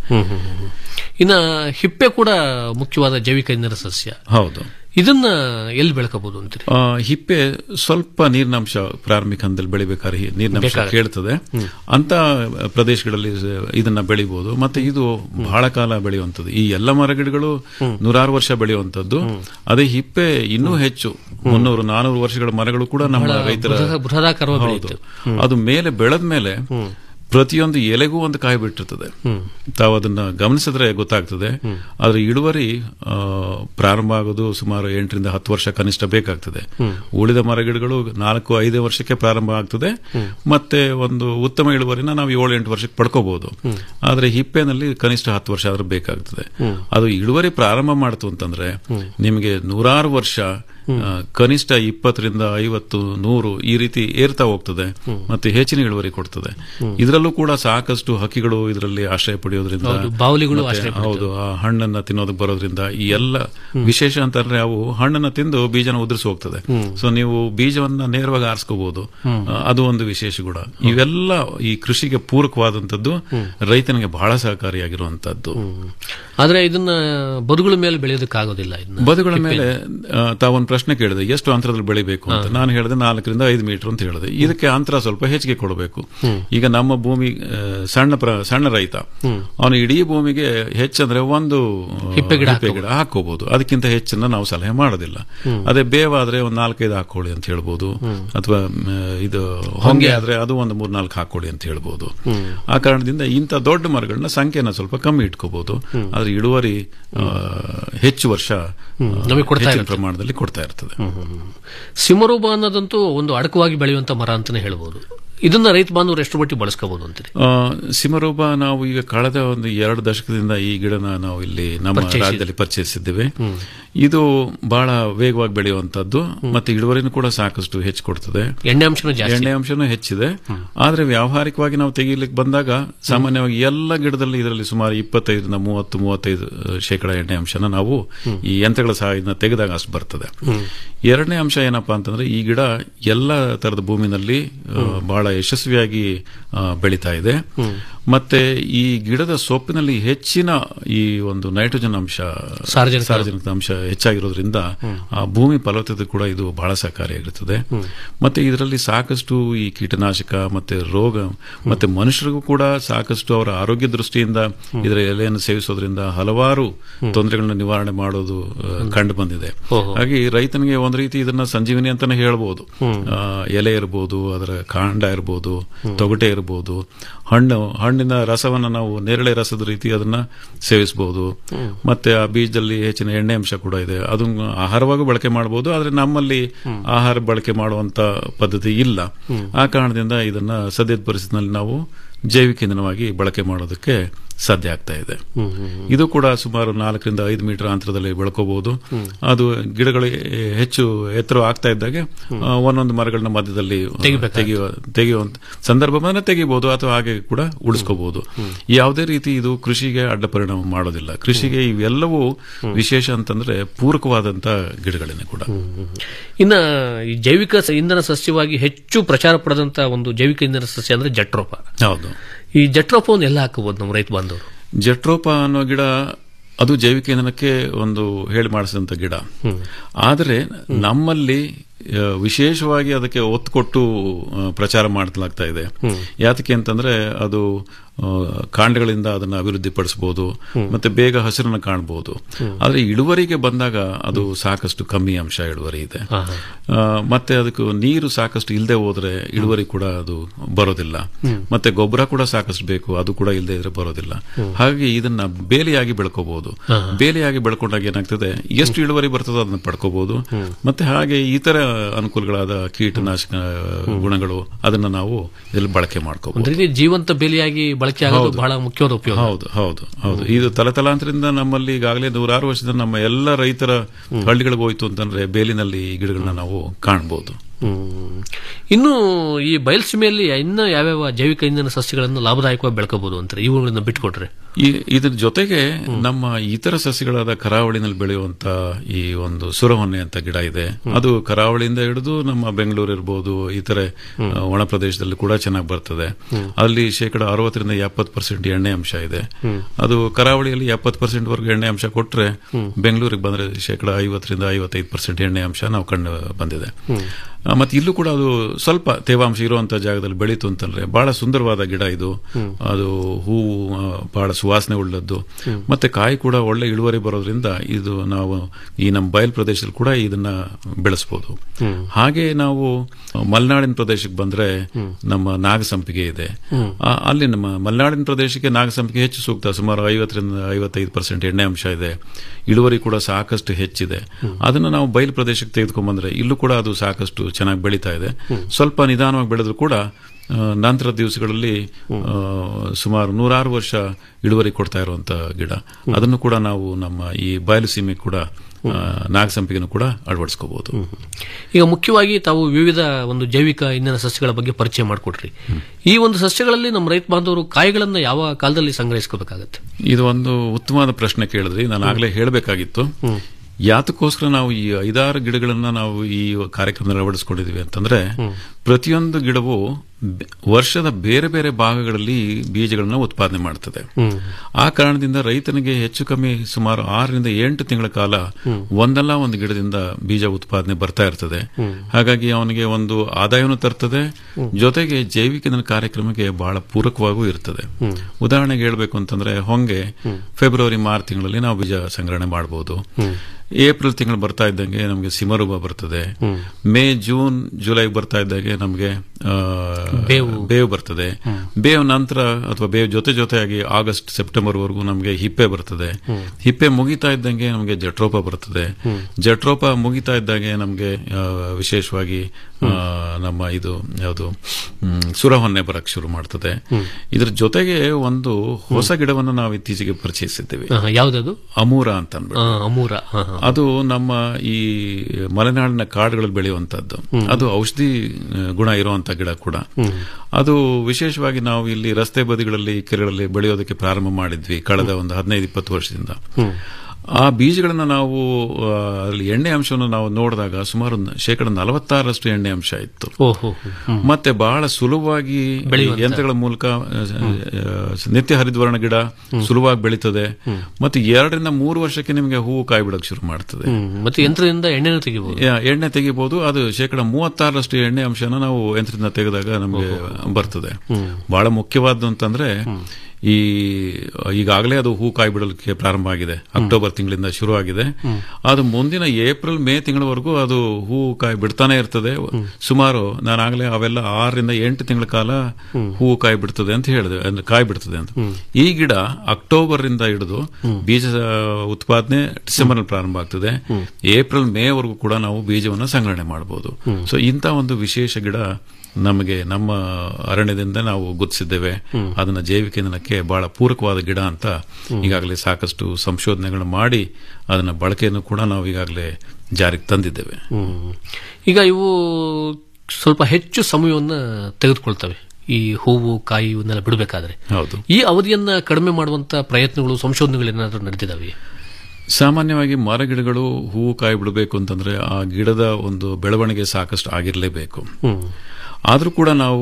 ಇನ್ನ ಹಿಪ್ಪೆ ಕೂಡ ಮುಖ್ಯವಾದ ಜೈವಿಕ ಇಂಧನ ಸಸ್ಯ ಹೌದು ಇದನ್ನ ಎಲ್ಲಿ ಬೆಳಕಬಹುದು ಅಂತೀರಿ ಆ, ಹಿಪ್ಪೆ ಸ್ವಲ್ಪ ನೀರಿನಾಂಶ ಪ್ರಾರಂಭಿಕ ಹಂತದಲ್ಲಿ ಬೆಳಿಬೇಕಾದ್ರೆ ಹಿ- ನೀರಿನಾಂಶ ಬೇಕಾಗುತ್ತೆ. ಕೇಳ್ತದೆ ಅಂತ ಪ್ರದೇಶಗಳಲ್ಲಿ ಇದನ್ನ ಬೆಳಿಬಹುದು ಮತ್ತೆ ಇದು ಬಹಳ ಕಾಲ ಬೆಳೆಯುವಂಥದ್ದು ಈ ಎಲ್ಲ ಮರಗಿಡಗಳು ನೂರಾರು ವರ್ಷ ಬೆಳೆಯುವಂಥದ್ದು ಅದೇ ಹಿಪ್ಪೆ ಇನ್ನೂ ಹೆಚ್ಚು ಮುನ್ನೂರು ನಾನೂರು ವರ್ಷಗಳ ಮರಗಳು ಕೂಡ ನಮ್ಮ ಬಹಳ ರೈತರ ಬೃಹದ- ಬೃಹದಾಕಾರವಾಗಿ ಹೌದು. ಬೆಳೆಯುತ್ತೆ. ಅದು ಮೇಲೆ ಬೆಳೆದ ಮೇಲೆ ಪ್ರತಿಯೊಂದು ಎಲೆಗೂ ಒಂದು ಕಾಯಿ ಬಿಟ್ಟಿರ್ತದೆ ತಾವು ಅದನ್ನ ಗಮನಿಸಿದ್ರೆ ಗೊತ್ತಾಗ್ತದೆ ಆದ್ರೆ ಇಳುವರಿ ಆ, ಪ್ರಾರಂಭ ಆಗೋದು ಸುಮಾರು ಎಂಟರಿಂದ ಹತ್ತು ವರ್ಷ ಕನಿಷ್ಠ ಬೇಕಾಗ್ತದೆ ಉಳಿದ ಮರಗಿಡಗಳು ನಾಲ್ಕು ಐದು ವರ್ಷಕ್ಕೆ ಪ್ರಾರಂಭ ಆಗ್ತದೆ ಮತ್ತೆ ಒಂದು ಉತ್ತಮ ಇಳುವರಿನ ನಾವು ಏಳು ಎಂಟು ವರ್ಷಕ್ಕೆ ಪಡ್ಕೋಬಹುದು ಆದ್ರೆ ಹಿಪ್ಪೆನಲ್ಲಿ ಕನಿಷ್ಠ ಹತ್ತು ವರ್ಷ ಆದ್ರೂ ಬೇಕಾಗ್ತದೆ ಅದು ಇಳುವರಿ ಪ್ರಾರಂಭ ಮಾಡ್ತು ಅಂತಂದ್ರೆ ನಿಮಗೆ ನೂರಾರು ವರ್ಷ ಆ, ಕನಿಷ್ಠ ಇಪ್ಪತ್ತರಿಂದ ಐವತ್ತು ನೂರು ಈ ರೀತಿ ಏರ್ತಾ ಹೋಗ್ತದೆ ಮತ್ತೆ ಹೆಚ್ಚಿನ ಇಳುವರಿ ಕೊಡ್ತದೆ ಇದರಲ್ಲೂ ಕೂಡ ಸಾಕಷ್ಟು ಹಕ್ಕಿಗಳು ಇದರಲ್ಲಿ ಆಶ್ರಯ ಪಡೆಯೋದ್ರಿಂದ ಹೌದು, ಬಾವಲಿಗಳು ಮತ್ತೆ ಆಶ್ರಯ ಪಡಿತವೆ. ಹೌದು ಆ ಹಣ್ಣನ್ನ ತಿನ್ನೋದಕ್ಕೆ ಬರೋದ್ರಿಂದ ಈ ಎಲ್ಲ ವಿಶೇಷ ಅಂತಂದ್ರೆ ಅವು ಹಣ್ಣನ್ನ ತಿಂದು ಬೀಜನ ಉದುರಿಸಿ ಹೋಗ್ತದೆ ಸೊ ನೀವು ಬೀಜವನ್ನ ನೇರವಾಗಿ ಆರಿಸ್ಕೋಬಹುದು ಅದು ಒಂದು ವಿಶೇಷ ಗುಣ ಇವೆಲ್ಲ ಈ ಕೃಷಿಗೆ ಪೂರಕವಾದಂತದ್ದು ರೈತನಿಗೆ ಬಹಳ ಸಹಕಾರಿಯಾಗಿರುವಂತದ್ದು ಆದ್ರೆ ಇದನ್ನ ಬದುಗಳ ಮೇಲೆ ಬೆಳೆಯೋದಕ್ಕಾಗೋದಿಲ್ಲ ಇದನ್ನ ಬದುಗಳ ಮೇಲೆ ಆ, ತಾವೊಂದು ಪ್ರಶ್ನೆ ಪ್ರಶ್ನೆ ಕೇಳಿದೆ ಎಷ್ಟು ಅಂತರದಲ್ಲಿ ಬೆಳಿಬೇಕು ಅಂತ ನಾನು ಹೇಳಿದೆ ನಾಲ್ಕರಿಂದ ಐದು ಮೀಟರ್ ಅಂತ ಹೇಳಿದೆ ಇದಕ್ಕೆ ಅಂತರ ಸ್ವಲ್ಪ ಹೆಚ್ಚಿಗೆ ಕೊಡಬೇಕು ಈಗ ನಮ್ಮ ಭೂಮಿ ಆ, ಸಣ್ಣ ಪ್ರ- ಸಣ್ಣ ರೈತ ಅವನು ಇಡೀ ಭೂಮಿಗೆ ಹೆಚ್ಚಂದ್ರೆ ಒಂದು ಹಿಪ್ಪೆ ಗಿಡ ಗಿಡ ಹಾಕೋಬಹುದು ಅದಕ್ಕಿಂತ ಹೆಚ್ಚನ್ನ ನಾವು ಸಲಹೆ ಮಾಡೋದಿಲ್ಲ ಅದೇ ಬೇವಾದ್ರೆ ಒಂದು ನಾಲ್ಕೈದು ಹಾಕೊಳ್ಳಿ ಅಂತ ಹೇಳ್ಬೋದು ಅಥವಾ ಮ್, ಇದು ಹೊಂಗೆ ಆದ್ರೆ ಅದು ಒಂದು ಮೂರ್ ನಾಲ್ಕು ಹಾಕೊಳ್ಳಿ ಅಂತ ಹೇಳ್ಬೋದು ಆ ಕಾರಣದಿಂದ ಇಂಥ ದೊಡ್ಡ ಮರಗಳನ್ನ ಸಂಖ್ಯೆನ ಸ್ವಲ್ಪ ಕಮ್ಮಿ ಇಟ್ಕೋಬಹುದು ಆದ್ರೆ ಇಳುವರಿ ಆ, ಹೆಚ್ಚು ವರ್ಷ ಆ, ನಮಗೆ ಕೊಡ್ತಾ ಹೆಚ್ಚಿನ ಇರುತ್ತೆ. ಪ್ರಮಾಣದಲ್ಲಿ ಕೊಡ್ತಾ ಇರ್ತದೆ ಸಿಮರೂಪ ಅನ್ನೋದಂತೂ ಒಂದು ಅಡಕವಾಗಿ ಬೆಳೆಯುವಂತ ಮರ ಅಂತಾನೆ ಹೇಳ್ಬೋದು ಇದನ್ನ ರೈತ ಬಾಂಧವರು ಎಷ್ಟು ಮಟ್ಟಿಗೆ ಬಳಸ್ಕೋಬಹುದು ಅಂತೀರಿ ಆ, ಸಿಮರೂಪ ನಾವು ಈಗ ಕಳೆದ ಒಂದು ಎರಡು ದಶಕದಿಂದ ಈ ಗಿಡನ ನಾವು ಇಲ್ಲಿ ನಮ್ಮ ಪರಿಚಯಿಸಿ- ರಾಜ್ಯದಲ್ಲಿ ಪರಿಚಯಿಸಿದ್ದೇವೆ ಇದು ಬಹಳ ವೇಗವಾಗಿ ಬೆಳೆಯುವಂತದ್ದು ಮತ್ತೆ ಇಳುವರಿನೂ ಕೂಡ ಸಾಕಷ್ಟು ಹೆಚ್ಚು ಕೊಡ್ತದೆ ಎಣ್ಣೆ ಅಂಶನೂ ಜಾಸ್ತಿ. ಎಣ್ಣೆ ಅಂಶನೂ ಹೆಚ್ಚಿದೆ ಆದ್ರೆ ವ್ಯಾವಹಾರಿಕವಾಗಿ ನಾವು ತೆಗೀಲಿಕ್ಕೆ ಬಂದಾಗ ಸಾಮಾನ್ಯವಾಗಿ ಎಲ್ಲ ಗಿಡದಲ್ಲಿ ಇದರಲ್ಲಿ ಸುಮಾರು ಇಪ್ಪತ್ತೈದರಿಂದ ಮೂವತ್ತು ಮೂವತ್ತೈದು ಆ, ಶೇಕಡ ಎಣ್ಣೆ ಅಂಶನ ನಾವು ಈ ಯಂತ್ರಗಳ ಸಹಾಯದಿಂದ ತೆಗೆದಾಗ ಅಷ್ಟು ಬರ್ತದೆ ಎರಡನೇ ಅಂಶ ಏನಪ್ಪಾ ಅಂತಂದ್ರೆ ಈ ಗಿಡ ಎಲ್ಲ ತರದ ಭೂಮಿನಲ್ಲಿ ಆ, ಬಹಳ ಯಶಸ್ವಿಯಾಗಿ ಆ, ಬೆಳೀತಾ ಇದೆ ಮತ್ತೆ ಈ ಗಿಡದ ಸೊಪ್ಪಿನಲ್ಲಿ ಹೆಚ್ಚಿನ ಈ ಒಂದು ನೈಟ್ರೋಜನ್ ಅಂಶ ಸಾರಜನಕ. ಸಾರಜನಕ ಅಂಶ ಹೆಚ್ಚಾಗಿರೋದ್ರಿಂದ ಆ ಭೂಮಿ ಫಲವತ್ತತೆ ಕೂಡ ಇದು ಬಹಳ ಸಹಕಾರಿಯಾಗಿರುತ್ತದೆ ಮತ್ತೆ ಇದರಲ್ಲಿ ಸಾಕಷ್ಟು ಈ ಕೀಟನಾಶಕ ಮತ್ತೆ ರೋಗ ಮತ್ತೆ ಮನುಷ್ಯರಿಗೂ ಕೂಡ ಸಾಕಷ್ಟು ಅವರ ಆರೋಗ್ಯ ದೃಷ್ಟಿಯಿಂದ ಇದರ ಎಲೆಯನ್ನು ಸೇವಿಸೋದ್ರಿಂದ ಹಲವಾರು ತೊಂದರೆಗಳನ್ನ ನಿವಾರಣೆ ಮಾಡೋದು ಆ, ಕಂಡು ಬಂದಿದೆ ಹಾಗೆ ರೈತನಿಗೆ ಒಂದ್ ರೀತಿ ಇದನ್ನ ಸಂಜೀವಿನಿ ಅಂತಾನೆ ಹೇಳ್ಬೋದು ಆ, ಎಲೆ ಇರ್ಬೋದು ಅದರ ಕಾಂಡ ಇರ್ಬೋದು ತೊಗಟೆ ಇರ್ಬೋದು ಹಣ್ಣು ಹಣ್ಣಿನ ರಸವನ್ನ ನಾವು ನೇರಳೆ ರಸದ ರೀತಿ ಅದನ್ನ ಸೇವಿಸಬಹುದು ಮತ್ತೆ ಆ ಬೀಜದಲ್ಲಿ ಹೆಚ್ಚಿನ ಎಣ್ಣೆ ಅಂಶ ಕೂಡ ಇದೆ ಅದನ್ನು ಆಹಾರವಾಗಿ ಬಳಕೆ ಮಾಡಬಹುದು ಆದ್ರೆ ನಮ್ಮಲ್ಲಿ ಆಹಾರ ಬಳಕೆ ಮಾಡುವಂತ ಪದ್ಧತಿ ಇಲ್ಲ ಆ ಕಾರಣದಿಂದ ಇದನ್ನ ಸದ್ಯದ ಪರಿಸ್ಥಿತಿನಲ್ಲಿ ನಾವು ಜೈವಿಕ ಇಂಧನವಾಗಿ ಬಳಕೆ ಮಾಡೋದಕ್ಕೆ ಸಾಧ್ಯ ಆಗ್ತಾ ಇದೆ ಇದು ಕೂಡ ಸುಮಾರು ನಾಲ್ಕರಿಂದ ಐದು ಮೀಟರ್ ಅಂತರದಲ್ಲಿ ಬೆಳ್ಕೋಬಹುದು ಅದು ಗಿಡಗಳು ಹೆಚ್ಚು ಎತ್ತರ ಆಗ್ತಾ ಇದ್ದಾಗೆ ಆ, ಒಂದೊಂದು ಮರಗಳನ್ನ ಮಧ್ಯದಲ್ಲಿ ತೆಗೆಯುವ ತೆಗೆಯುವಂತ ಸಂದರ್ಭ ಬಂದ್ರೆ ತೆಗಿಬಹುದು ಅಥವಾ ಹಾಗೆ ಕೂಡ ಉಳಿಸ್ಕೋಬಹುದು ಯಾವುದೇ ರೀತಿ ಇದು ಕೃಷಿಗೆ ಅಡ್ಡ ಪರಿಣಾಮ ಮಾಡೋದಿಲ್ಲ ಕೃಷಿಗೆ ಇವೆಲ್ಲವೂ ವಿಶೇಷ ಅಂತಂದ್ರೆ ಪೂರಕವಾದಂತ ಗಿಡಗಳೇನೆ ಕೂಡ ಇನ್ನ ಈ ಜೈವಿಕ ಸ- ಇಂಧನ ಸಸ್ಯವಾಗಿ ಹೆಚ್ಚು ಪ್ರಚಾರ ಪಡೆದಂತ ಒಂದು ಜೈವಿಕ ಇಂಧನ ಸಸ್ಯ ಅಂದ್ರೆ ಜಟ್ರೋಪ ಹೌದು ಈ ಜಟ್ರೋಪವನ್ನು ಎಲ್ಲ ಹಾಕಬಹುದು ನಮ್ಮ ರೈತ ಬಾಂಧವರು ಜಟ್ರೋಪ ಅನ್ನೋ ಗಿಡ ಅದು ಜೈವಿಕ ಇಂಧನಕ್ಕೆ ಒಂದು ಹೇಳಿ ಮಾಡಿಸಿದಂತ ಗಿಡ ಆದರೆ ನಮ್ಮಲ್ಲಿ ಆ, ವಿಶೇಷವಾಗಿ ಅದಕ್ಕೆ ಒತ್ತು ಕೊಟ್ಟು ಆ, ಪ್ರಚಾರ ಮಾಡಲಾಗ್ತಾ ಇದೆ ಯಾತಕ್ಕೆ ಅಂತಂದ್ರೆ ಅದು ಆ, ಕಾಂಡಗಳಿಂದ ಅದನ್ನ ಅಭಿವೃದ್ಧಿ ಪಡಿಸಬಹುದು ಮತ್ತೆ ಬೇಗ ಹಸಿರನ್ನ ಕಾಣಬಹುದು ಆದ್ರೆ ಇಳುವರಿಗೆ ಬಂದಾಗ ಅದು ಸಾಕಷ್ಟು ಕಮ್ಮಿ ಅಂಶ ಇಳುವರಿ ಇದೆ ಆ, ಮತ್ತೆ ಅದಕ್ಕೆ ನೀರು ಸಾಕಷ್ಟು ಇಲ್ಲದೆ ಹೋದ್ರೆ ಇಳುವರಿ ಕೂಡ ಅದು ಬರೋದಿಲ್ಲ ಮತ್ತೆ ಗೊಬ್ಬರ ಕೂಡ ಸಾಕಷ್ಟು ಬೇಕು ಅದು ಕೂಡ ಇಲ್ಲದೆ ಇದ್ರೆ ಬರೋದಿಲ್ಲ ಹಾಗಾಗಿ ಇದನ್ನ ಬೇಲಿಯಾಗಿ ಬೆಳ್ಕೋಬಹುದು ಬೇಲಿಯಾಗಿ ಬೆಳ್ಕೊಂಡಾಗ ಏನಾಗ್ತದೆ ಎಷ್ಟು ಇಳುವರಿ ಬರ್ತದೋ ಅದನ್ನ ಪಡ್ಕೋಬಹುದು ಮತ್ತೆ ಹಾಗೆ ಇತರ ಅನುಕೂಲಗಳಾದ ಕೀಟನಾಶಕ ಗುಣಗಳು ಅದನ್ನ ನಾವು ಇದರಲ್ಲಿ ಬಳಕೆ ಮಾಡ್ಕೋಬಹುದು ಒಂದ್ ರೀತಿ ಜೀವಂತ ಬೇಲಿಯಾಗಿ ಬಳಕೆ ಆಗೋದು ಹೌದು. ಬಹಳ ಮುಖ್ಯವಾದ ಉಪಯೋಗ ಹೌದು ಹೌದು ಹೌದು ಇದು ತಲತಲಾಂತರದಿಂದ ನಮ್ಮಲ್ಲಿ ಈಗಾಗಲೇ ನೂರಾರು ವರ್ಷದಿಂದ ನಮ್ಮ ಎಲ್ಲ ರೈತರ ಹಳ್ಳಿಗಳಿಗೆ ಹೋಯ್ತು ಅಂತಂದ್ರೆ ಬೇಲಿನಲ್ಲಿ ಈ ಗಿಡಗಳನ್ನ ನಾವು ಕಾಣಬಹುದು ಹ್ಮ್. ಇನ್ನು ಈ ಬಯಲುಸೀಮೆಯಲ್ಲಿ ಇನ್ನ ಯಾವ್ಯಾವ ಜೈವಿಕ ಇಂಧನ ಸಸ್ಯಗಳನ್ನು ಲಾಭದಾಯಕವಾಗಿ ಬೆಳ್ಕೋಬಹುದು ಅಂತಾರೆ ಇವುಗಳನ್ನ ಬಿಟ್ಕೊಟ್ರೆ ಈ ಇದ್ರ ಜೊತೆಗೆ ನಮ್ಮ ಇತರ ಸಸ್ಯಗಳಾದ ಕರಾವಳಿನಲ್ಲಿ ಬೆಳೆಯುವಂತ ಈ ಒಂದು ಸುರಹೊನ್ನೆ ಅಂತ ಗಿಡ ಇದೆ ಅದು ಕರಾವಳಿಯಿಂದ ಹಿಡಿದು ನಮ್ಮ ಬೆಂಗಳೂರು ಇರ್ಬೋದು ಇತರೆ ಆ, ಒಣ ಪ್ರದೇಶದಲ್ಲಿ ಕೂಡ ಚೆನ್ನಾಗಿ ಬರ್ತದೆ ಅಲ್ಲಿ ಶೇಕಡ ಅರವತ್ತರಿಂದ ಎಪ್ಪತ್ತು ಪರ್ಸೆಂಟ್ ಎಣ್ಣೆ ಅಂಶ ಇದೆ ಅದು ಕರಾವಳಿಯಲ್ಲಿ ಎಪ್ಪತ್ತು ಪರ್ಸೆಂಟ್ ವರೆಗೂ ಎಣ್ಣೆ ಅಂಶ ಕೊಟ್ರೆ ಬೆಂಗಳೂರಿಗೆ ಬಂದ್ರೆ ಶೇಕಡ ಐವತ್ತರಿಂದ ಐವತ್ತೈದು ಪರ್ಸೆಂಟ್ ಎಣ್ಣೆ ಅಂಶ ನಾವು ಕಂಡು ಬಂದಿದೆ ಆ, ಮತ್ತೆ ಇಲ್ಲೂ ಕೂಡ ಅದು ಸ್ವಲ್ಪ ತೇವಾಂಶ ಇರುವಂತ ಜಾಗದಲ್ಲಿ ಬೆಳೀತು ಅಂತಂದ್ರೆ ಬಹಳ ಸುಂದರವಾದ ಗಿಡ ಇದು ಅದು ಹೂವು ಆ, ಬಹಳ ಸುವಾಸನೆ ಉಳ್ಳದ್ದು ಮತ್ತೆ ಕಾಯಿ ಕೂಡ ಒಳ್ಳೆ ಇಳುವರಿ ಬರೋದ್ರಿಂದ ಇದು ನಾವು ಈ ನಮ್ಮ ಬಯಲು ಪ್ರದೇಶದಲ್ಲಿ ಕೂಡ ಇದನ್ನ ಬೆಳೆಸಬಹುದು ಹಾಗೆ ನಾವು ಮಲೆನಾಡಿನ ಪ್ರದೇಶಕ್ಕೆ ಬಂದ್ರೆ ನಮ್ಮ ನಾಗಸಂಪಿಗೆ ಇದೆ ಆ, ಅಲ್ಲಿ ನಮ್ಮ ಮಲೆನಾಡಿನ ಪ್ರದೇಶಕ್ಕೆ ನಾಗಸಂಪಿಗೆ ಹೆಚ್ಚು ಸೂಕ್ತ ಸುಮಾರು ಐವತ್ತರಿಂದ ಐವತ್ತೈದು ಪರ್ಸೆಂಟ್ ಎಣ್ಣೆ ಅಂಶ ಇದೆ ಇಳುವರಿ ಕೂಡ ಸಾಕಷ್ಟು ಹೆಚ್ಚಿದೆ ಅದನ್ನ ನಾವು ಬಯಲು ಪ್ರದೇಶಕ್ಕೆ ತೆಗೆದುಕೊಂಡ್ಬಂದ್ರೆ ಇಲ್ಲೂ ಕೂಡ ಅದು ಸಾಕಷ್ಟು ಚೆನ್ನಾಗಿ ಬೆಳೀತಾ ಇದೆ ಸ್ವಲ್ಪ ನಿಧಾನವಾಗಿ ಬೆಳೆದ್ರು ಕೂಡ ಆ, ನಂತರದ ದಿವಸಗಳಲ್ಲಿ ಆ, ಸುಮಾರು ನೂರಾರು ವರ್ಷ ಇಳುವರಿ ಕೊಡ್ತಾ ಇರುವಂತ ಗಿಡ ಅದನ್ನು ಕೂಡ ನಾವು ನಮ್ಮ ಈ ಬಯಲು ಸೀಮೆ ಕೂಡ ಆ, ನಾಗಸಂಪಿಗೆನೂ ಕೂಡ ಅಳವಡಿಸ್ಕೋಬಹುದು ಈಗ ಮುಖ್ಯವಾಗಿ ತಾವು ವಿವಿಧ ಒಂದು ಜೈವಿಕ ಇಂಧನ ಸಸ್ಯಗಳ ಬಗ್ಗೆ ಪರಿಚಯ ಮಾಡಿಕೊಟ್ರಿ ಈ ಒಂದು ಸಸ್ಯಗಳಲ್ಲಿ ನಮ್ಮ ರೈತ ಬಾಂಧವರು ಕಾಯಿಗಳನ್ನ ಯಾವ ಕಾಲದಲ್ಲಿ ಸಂಗ್ರಹಿಸ್ಕೋಬೇಕಾಗತ್ತೆ ಇದು ಒಂದು ಉತ್ತಮವಾದ ಪ್ರಶ್ನೆ ಕೇಳಿದ್ರಿ ನಾನು ಆಗ್ಲೇ ಹೇಳಬೇಕಾಗಿತ್ತು ಯಾತಕ್ಕೋಸ್ಕರ ನಾವು ಈ ಐದಾರು ಗಿಡಗಳನ್ನ ನಾವು ಈ ಕಾರ್ಯಕ್ರಮದಲ್ಲಿ ಅಳವಡಿಸ್ಕೊಂಡಿದೀವಿ ಅಂತಂದ್ರೆ ಪ್ರತಿಯೊಂದು ಗಿಡವು ಬೆ- ವರ್ಷದ ಬೇರೆ ಬೇರೆ ಭಾಗಗಳಲ್ಲಿ ಬೀಜಗಳನ್ನ ಉತ್ಪಾದನೆ ಮಾಡ್ತದೆ ಆ ಕಾರಣದಿಂದ ರೈತನಿಗೆ ಹೆಚ್ಚು ಕಮ್ಮಿ ಸುಮಾರು ಆರರಿಂದ ಎಂಟು ತಿಂಗಳ ಕಾಲ ಒಂದಲ್ಲ ಒಂದು ಗಿಡದಿಂದ ಬೀಜ ಉತ್ಪಾದನೆ ಬರ್ತಾ ಇರ್ತದೆ ಹಾಗಾಗಿ ಅವನಿಗೆ ಒಂದು ಆದಾಯವನ್ನು ತರ್ತದೆ ಜೊತೆಗೆ ಜೈವಿಕ ಇಂಧನ ಕಾರ್ಯಕ್ರಮಕ್ಕೆ ಬಹಳ ಪೂರಕವಾಗೂ ಇರ್ತದೆ ಉದಾಹರಣೆಗೆ ಹೇಳ್ಬೇಕು ಅಂತಂದ್ರೆ ಹೊಂಗೆ ಫೆಬ್ರವರಿ ಮಾರ್ಚ್ ತಿಂಗಳಲ್ಲಿ ನಾವು ಬೀಜ ಸಂಗ್ರಹಣೆ ಮಾಡಬಹುದು ಏಪ್ರಿಲ್ ತಿಂಗಳು ಬರ್ತಾ ಇದ್ದಂಗೆ ನಮಗೆ ಸಿಮರುಬ ಬರ್ತದೆ ಮೇ ಜೂನ್ ಜುಲೈ ಬರ್ತಾ ಇದ್ದಂಗೆ ನಮಗೆ ಆ, ಬೇವು. ಬೇವು ಬರ್ತದೆ ಬೇವು ನಂತರ ಅಥವಾ ಬೇವು ಜೊತೆ ಜೊತೆಯಾಗಿ ಆಗಸ್ಟ್ ಸೆಪ್ಟೆಂಬರ್ ವರೆಗೂ ನಮಗೆ ಹಿಪ್ಪೆ ಬರ್ತದೆ ಹಿಪ್ಪೆ ಮುಗಿತಾ ಇದ್ದಂಗೆ ನಮಗೆ ಜಟ್ರೋಪ ಬರ್ತದೆ ಜಟ್ರೋಪ ಮುಗಿತಾ ಇದ್ದಂಗೆ ನಮಗೆ ಆ, ವಿಶೇಷವಾಗಿ ಆ, ನಮ್ಮ ಇದು ಯಾವುದು ಹ್ಮ್, ಸುರಹೊನ್ನೆ ಬರಕ್ ಶುರು ಮಾಡ್ತದೆ ಇದ್ರ ಜೊತೆಗೆ ಒಂದು ಹೊಸ ಗಿಡವನ್ನು ನಾವು ಇತ್ತೀಚೆಗೆ ಪರಿಚಯಿಸಿದ್ದೇವೆ ಆಹಾ, ಯಾವ್ದದು ಅಮೂರ ಅಂತ ಅಂದ್ಬಿಟ್ಟು ಆ, ಅಮೂರ ಹಾ, ಹಾ. ಅದು ನಮ್ಮ ಈ ಮಲೆನಾಡಿನ ಕಾಡುಗಳಲ್ಲಿ ಬೆಳೆಯುವಂತದ್ದು ಅದು ಔಷಧಿ ಆ, ಗುಣ ಇರುವಂತ ಗಿಡ ಕೂಡ ಅದು ವಿಶೇಷವಾಗಿ ನಾವು ಇಲ್ಲಿ ರಸ್ತೆ ಬದಿಗಳಲ್ಲಿ ಕೆರೆಗಳಲ್ಲಿ ಬೆಳೆಯೋದಕ್ಕೆ ಪ್ರಾರಂಭ ಮಾಡಿದ್ವಿ ಕಳೆದ ಒಂದು ಹದಿನೈದು ಇಪ್ಪತ್ತು ವರ್ಷದಿಂದ ಆ ಬೀಜಗಳನ್ನ ನಾವು ಆ, ಅದರಲ್ಲಿ ಎಣ್ಣೆ ಅಂಶವನ್ನು ನಾವು ನೋಡಿದಾಗ ಸುಮಾರು ನ- ಶೇಕಡ ನಲವತ್ತಾರರಷ್ಟು ಎಣ್ಣೆ ಅಂಶ ಇತ್ತು ಓಹೋ ಹ್ಮ್. ಮತ್ತೆ ಬಹಳ ಸುಲಭವಾಗಿ ಬೆಳೆಯುವಂತ. ಯಂತ್ರಗಳ ಮೂಲಕ ಆ, ಆ, ನಿತ್ಯ ಹರಿದ್ವರ್ಣ ಗಿಡ ಸುಲಭವಾಗಿ ಬೆಳೀತದೆ ಮತ್ತೆ ಎರಡರಿಂದ ಮೂರು ವರ್ಷಕ್ಕೆ ನಿಮಗೆ ಹೂವು ಕಾಯಿ ಬಿಡಕ್ಕೆ ಶುರು ಮಾಡ್ತದೆ ಹ್ಮ್. ಮತ್ತೆ ಯಂತ್ರದಿಂದ ಎಣ್ಣೆನೂ ತೆಗಿಬಹುದು ಯಾ- ಎಣ್ಣೆ ತೆಗಿಬಹುದು ಅದು ಶೇಕಡ ಮೂವತ್ತಾರರಷ್ಟು ಎಣ್ಣೆ ಅಂಶನ ನಾವು ಯಂತ್ರದಿಂದ ತೆಗೆದಾಗ ನಮಗೆ ಬರ್ತದೆ ಬಹಳ ಮುಖ್ಯವಾದ್ದು ಅಂತಂದ್ರೆ ಈ ಈಗಾಗಲೇ ಅದು ಹೂ ಕಾಯಿ ಬಿಡಲಿಕ್ಕೆ ಪ್ರಾರಂಭ ಆಗಿದೆ ಅಕ್ಟೋಬರ್ ತಿಂಗಳಿಂದ ಶುರು ಆಗಿದೆ ಅದು ಮುಂದಿನ ಏಪ್ರಿಲ್ ಮೇ ತಿಂಗಳವರೆಗೂ ಅದು ಹೂ ಕಾಯಿ ಬಿಡ್ತಾನೆ ಇರ್ತದೆ ಸುಮಾರು ನಾನು ಆಗಲೇ ಅವೆಲ್ಲ ಆರರಿಂದ ಎಂಟು ತಿಂಗಳ ಕಾಲ ಹೂ ಕಾಯಿ ಬಿಡ್ತದೆ ಅಂತ ಹೇಳಿದೆ ಅಂದ್ರೆ ಕಾಯಿ ಬಿಡ್ತದೆ ಅಂತ ಈ ಗಿಡ ಅಕ್ಟೋಬರ್ ಇಂದ ಹಿಡಿದು ಬೀಜ ಉತ್ಪಾದನೆ ಡಿಸೆಂಬರ್ ಪ್ರಾರಂಭ ಆಗ್ತದೆ ಏಪ್ರಿಲ್ ಮೇ ವರೆಗೂ ಕೂಡ ನಾವು ಬೀಜವನ್ನು ಸಂಗ್ರಹಣೆ ಮಾಡಬಹುದು ಸೊ ಇಂಥ ಒಂದು ವಿಶೇಷ ಗಿಡ ನಮಗೆ ನಮ್ಮ ಅರಣ್ಯದಿಂದ ನಾವು ಗುರುತಿಸಿದ್ದೇವೆ ಅದನ್ನ ಜೈವಿಕ ಇಂಧನಕ್ಕೆ ಬಹಳ ಪೂರಕವಾದ ಗಿಡ ಅಂತ ಈಗಾಗಲೇ ಸಾಕಷ್ಟು ಸಂಶೋಧನೆಗಳನ್ನು ಮಾಡಿ ಅದನ್ನ ಬಳಕೆಯನ್ನು ಕೂಡ ನಾವು ಈಗಾಗಲೇ ಜಾರಿಗೆ ತಂದಿದ್ದೇವೆ ಹ್ಮ್. ಈಗ ಇವು ಸ್ವಲ್ಪ ಹೆಚ್ಚು ಸಮಯವನ್ನ ತೆಗೆದುಕೊಳ್ತವೆ ಈ ಹೂವು ಕಾಯಿ ಇವನ್ನೆಲ್ಲ ಬಿಡಬೇಕಾದ್ರೆ ಹೌದು ಈ ಅವಧಿಯನ್ನ ಕಡಿಮೆ ಮಾಡುವಂತ ಪ್ರಯತ್ನಗಳು ಸಂಶೋಧನೆಗಳು ಏನಾದರೂ ನಡೆದಿದ್ದಾವೆ ಸಾಮಾನ್ಯವಾಗಿ ಮರಗಿಡಗಳು ಹೂವು ಕಾಯಿ ಬಿಡಬೇಕು ಅಂತಂದ್ರೆ ಆ ಗಿಡದ ಒಂದು ಬೆಳವಣಿಗೆ ಸಾಕಷ್ಟು ಆಗಿರಲೇಬೇಕು ಆದ್ರೂ ಕೂಡ ನಾವು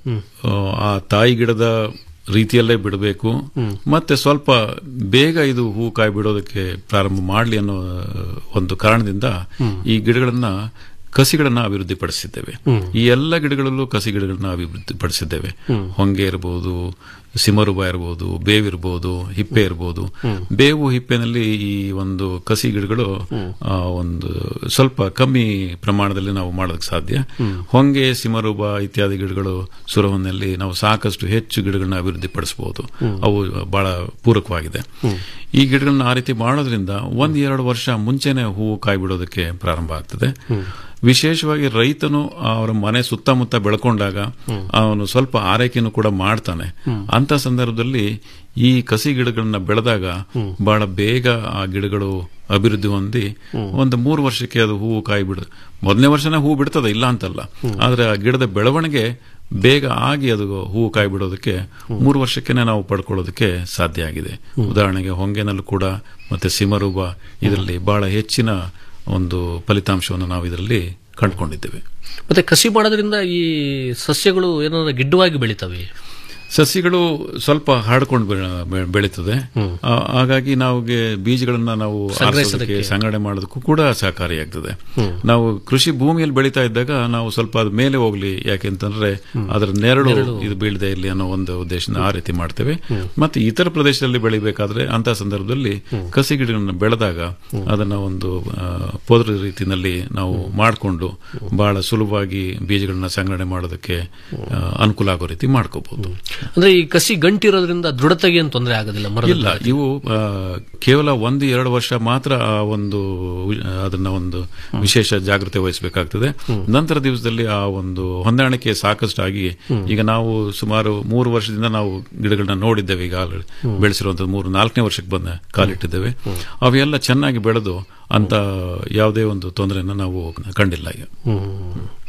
ಆ, ಆ ತಾಯಿ ಗಿಡದ ರೀತಿಯಲ್ಲೇ ಬಿಡಬೇಕು ಮತ್ತೆ ಸ್ವಲ್ಪ ಬೇಗ ಇದು ಹೂ ಕಾಯಿ ಬಿಡೋದಕ್ಕೆ ಪ್ರಾರಂಭ ಮಾಡಲಿ ಅನ್ನೋ ಒಂದು ಕಾರಣದಿಂದ ಈ ಗಿಡಗಳನ್ನ ಕಸಿಗಳನ್ನ ಅಭಿವೃದ್ಧಿಪಡಿಸಿದ್ದೇವೆ ಈ ಎಲ್ಲ ಗಿಡಗಳಲ್ಲೂ ಕಸಿ ಗಿಡಗಳನ್ನ ಅಭಿವೃದ್ಧಿಪಡಿಸಿದ್ದೇವೆ ಹೊಂಗೆ ಇರಬಹುದು ಸಿಮರುಬ ಇರಬಹುದು ಬೇವಿರ್ಬೋದು ಹಿಪ್ಪೆ ಇರಬಹುದು ಬೇವು ಹಿಪ್ಪೆನಲ್ಲಿ ಈ ಒಂದು ಕಸಿ ಗಿಡಗಳು ಆ, ಒಂದು ಸ್ವಲ್ಪ ಕಮ್ಮಿ ಪ್ರಮಾಣದಲ್ಲಿ ನಾವು ಮಾಡೋದಕ್ಕೆ ಸಾಧ್ಯ ಹೊಂಗೆ ಸಿಮರುಬ ಇತ್ಯಾದಿ ಗಿಡಗಳು ಸುರವನ್ನಲ್ಲಿ ನಾವು ಸಾಕಷ್ಟು ಹೆಚ್ಚು ಗಿಡಗಳನ್ನ ಅಭಿವೃದ್ಧಿಪಡಿಸಬಹುದು ಅವು ಬಹಳ ಪೂರಕವಾಗಿದೆ ಈ ಗಿಡಗಳನ್ನ ಆ ರೀತಿ ಮಾಡೋದ್ರಿಂದ ಒಂದ್ ಎರಡು ವರ್ಷ ಮುಂಚೆನೆ ಹೂವು ಕಾಯಿ ಬಿಡೋದಕ್ಕೆ ಪ್ರಾರಂಭ ಆಗ್ತದೆ ವಿಶೇಷವಾಗಿ ರೈತನು ಅವರ ಮನೆ ಸುತ್ತಮುತ್ತ ಬೆಳ್ಕೊಂಡಾಗ ಅವನು ಸ್ವಲ್ಪ ಆರೈಕೆಯನ್ನು ಕೂಡ ಮಾಡ್ತಾನೆ ಅಂತ ಸಂದರ್ಭದಲ್ಲಿ ಈ ಕಸಿ ಗಿಡಗಳನ್ನ ಬೆಳೆದಾಗ ಬಹಳ ಬೇಗ ಆ ಗಿಡಗಳು ಅಭಿವೃದ್ಧಿ ಹೊಂದಿ ಒಂದು ಮೂರು ವರ್ಷಕ್ಕೆ ಅದು ಹೂವು ಕಾಯಿ ಬಿಡ ಮೊದಲನೇ ವರ್ಷನೇ ಹೂ ಬಿಡ್ತದೆ ಇಲ್ಲ ಅಂತಲ್ಲ ಆದ್ರೆ ಆ ಗಿಡದ ಬೆಳವಣಿಗೆ ಬೇಗ ಆಗಿ ಅದು ಹೂವು ಕಾಯಿ ಬಿಡೋದಕ್ಕೆ ಮೂರು ವರ್ಷಕ್ಕೆನೆ ನಾವು ಪಡ್ಕೊಳ್ಳೋದಕ್ಕೆ ಸಾಧ್ಯ ಆಗಿದೆ ಉದಾಹರಣೆಗೆ ಹೊಂಗೆನಲ್ಲೂ ಕೂಡ ಮತ್ತೆ ಸಿಮರೂಬ ಇದರಲ್ಲಿ ಬಹಳ ಹೆಚ್ಚಿನ ಒಂದು ಫಲಿತಾಂಶವನ್ನು ನಾವು ಇದರಲ್ಲಿ ಕಂಡುಕೊಂಡಿದ್ದೇವೆ ಮತ್ತೆ ಕಸಿ ಮಾಡೋದ್ರಿಂದ ಈ ಸಸ್ಯಗಳು ಏನಾದ್ರು ಗಿಡ್ಡವಾಗಿ ಬೆಳಿತವೆ ಸಸ್ಯಗಳು ಸ್ವಲ್ಪ ಹಾಡ್ಕೊಂಡು ಬೆಳೀತದೆ ಆ, ಹಾಗಾಗಿ ನಾವು ಬೀಜಗಳನ್ನ ನಾವು ಸಂಗ್ರಹಿಸೋದಕ್ಕೆ. ಆರಿಸೋದಕ್ಕೆ, ಸಂಗ್ರಹಣೆ ಮಾಡೋದಕ್ಕೂ ಕೂಡ ಸಹಕಾರಿಯಾಗ್ತದೆ ನಾವು ಕೃಷಿ ಭೂಮಿಯಲ್ಲಿ ಬೆಳೀತಾ ಇದ್ದಾಗ ನಾವು ಸ್ವಲ್ಪ ಅದ್ ಮೇಲೆ ಹೋಗ್ಲಿ ಯಾಕೆಂತಂದ್ರೆ ಅದರ ನೆರಳು ಇದು ಬೀಳದೆ ಇರಲಿ ಅನ್ನೋ ಒಂದು ಉದ್ದೇಶದಿಂದ ಆ ರೀತಿ ಮಾಡ್ತೇವೆ ಮತ್ತೆ ಇತರ ಪ್ರದೇಶದಲ್ಲಿ ಬೆಳಿಬೇಕಾದ್ರೆ ಅಂತ ಸಂದರ್ಭದಲ್ಲಿ ಕಸಿ ಗಿಡಗಳನ್ನ ಬೆಳೆದಾಗ ಅದನ್ನ ಒಂದು ಆ, ಪೋದ್ರ ರೀತಿನಲ್ಲಿ ನಾವು ಮಾಡಿಕೊಂಡು ಬಹಳ ಸುಲಭವಾಗಿ ಬೀಜಗಳನ್ನ ಸಂಗ್ರಹಣೆ ಮಾಡೋದಕ್ಕೆ ಆ, ಅನುಕೂಲ ಆಗೋ ರೀತಿ ಮಾಡ್ಕೋಬಹುದು ಅಂದ್ರೆ ಈ ಕಸಿ ಗಂಟಿರೋದ್ರಿಂದ ದೃಢತೆಗೆ ಏನು ತೊಂದರೆ ಆಗೋದಿಲ್ಲ ಮರದ ಇಲ್ಲ ಇವು ಆ, ಕೇವಲ ಒಂದು ಎರಡು ವರ್ಷ ಮಾತ್ರ ಆ ಒಂದು ವಿ- ಅದನ್ನ ಒಂದು ವಿಶೇಷ ಜಾಗೃತಿ ವಹಿಸಬೇಕಾಗ್ತದೆ ನಂತರ ದಿವಸದಲ್ಲಿ ಆ ಒಂದು ಹೊಂದಾಣಿಕೆ ಸಾಕಷ್ಟು ಆಗಿ ಈಗ ನಾವು ಸುಮಾರು ಮೂರು ವರ್ಷದಿಂದ ನಾವು ಗಿಡಗಳನ್ನ ನೋಡಿದ್ದೇವೆ ಈಗ ಆಲ್ರೆಡಿ ಬೆಳೆಸಿರುವಂತದ್ದು ಮೂರು ನಾಲ್ಕನೇ ವರ್ಷಕ್ಕೆ ಬಂದ ಕಾಲಿಟ್ಟಿದ್ದೇವೆ ಅವೆಲ್ಲ ಚೆನ್ನಾಗಿ ಬೆಳೆದು ಅಂತ ಯಾವುದೇ ಒಂದು ತೊಂದರೆಯನ್ನು ನಾವು ಕಂಡಿಲ್ಲ ಈಗ ಹ್ಮ್.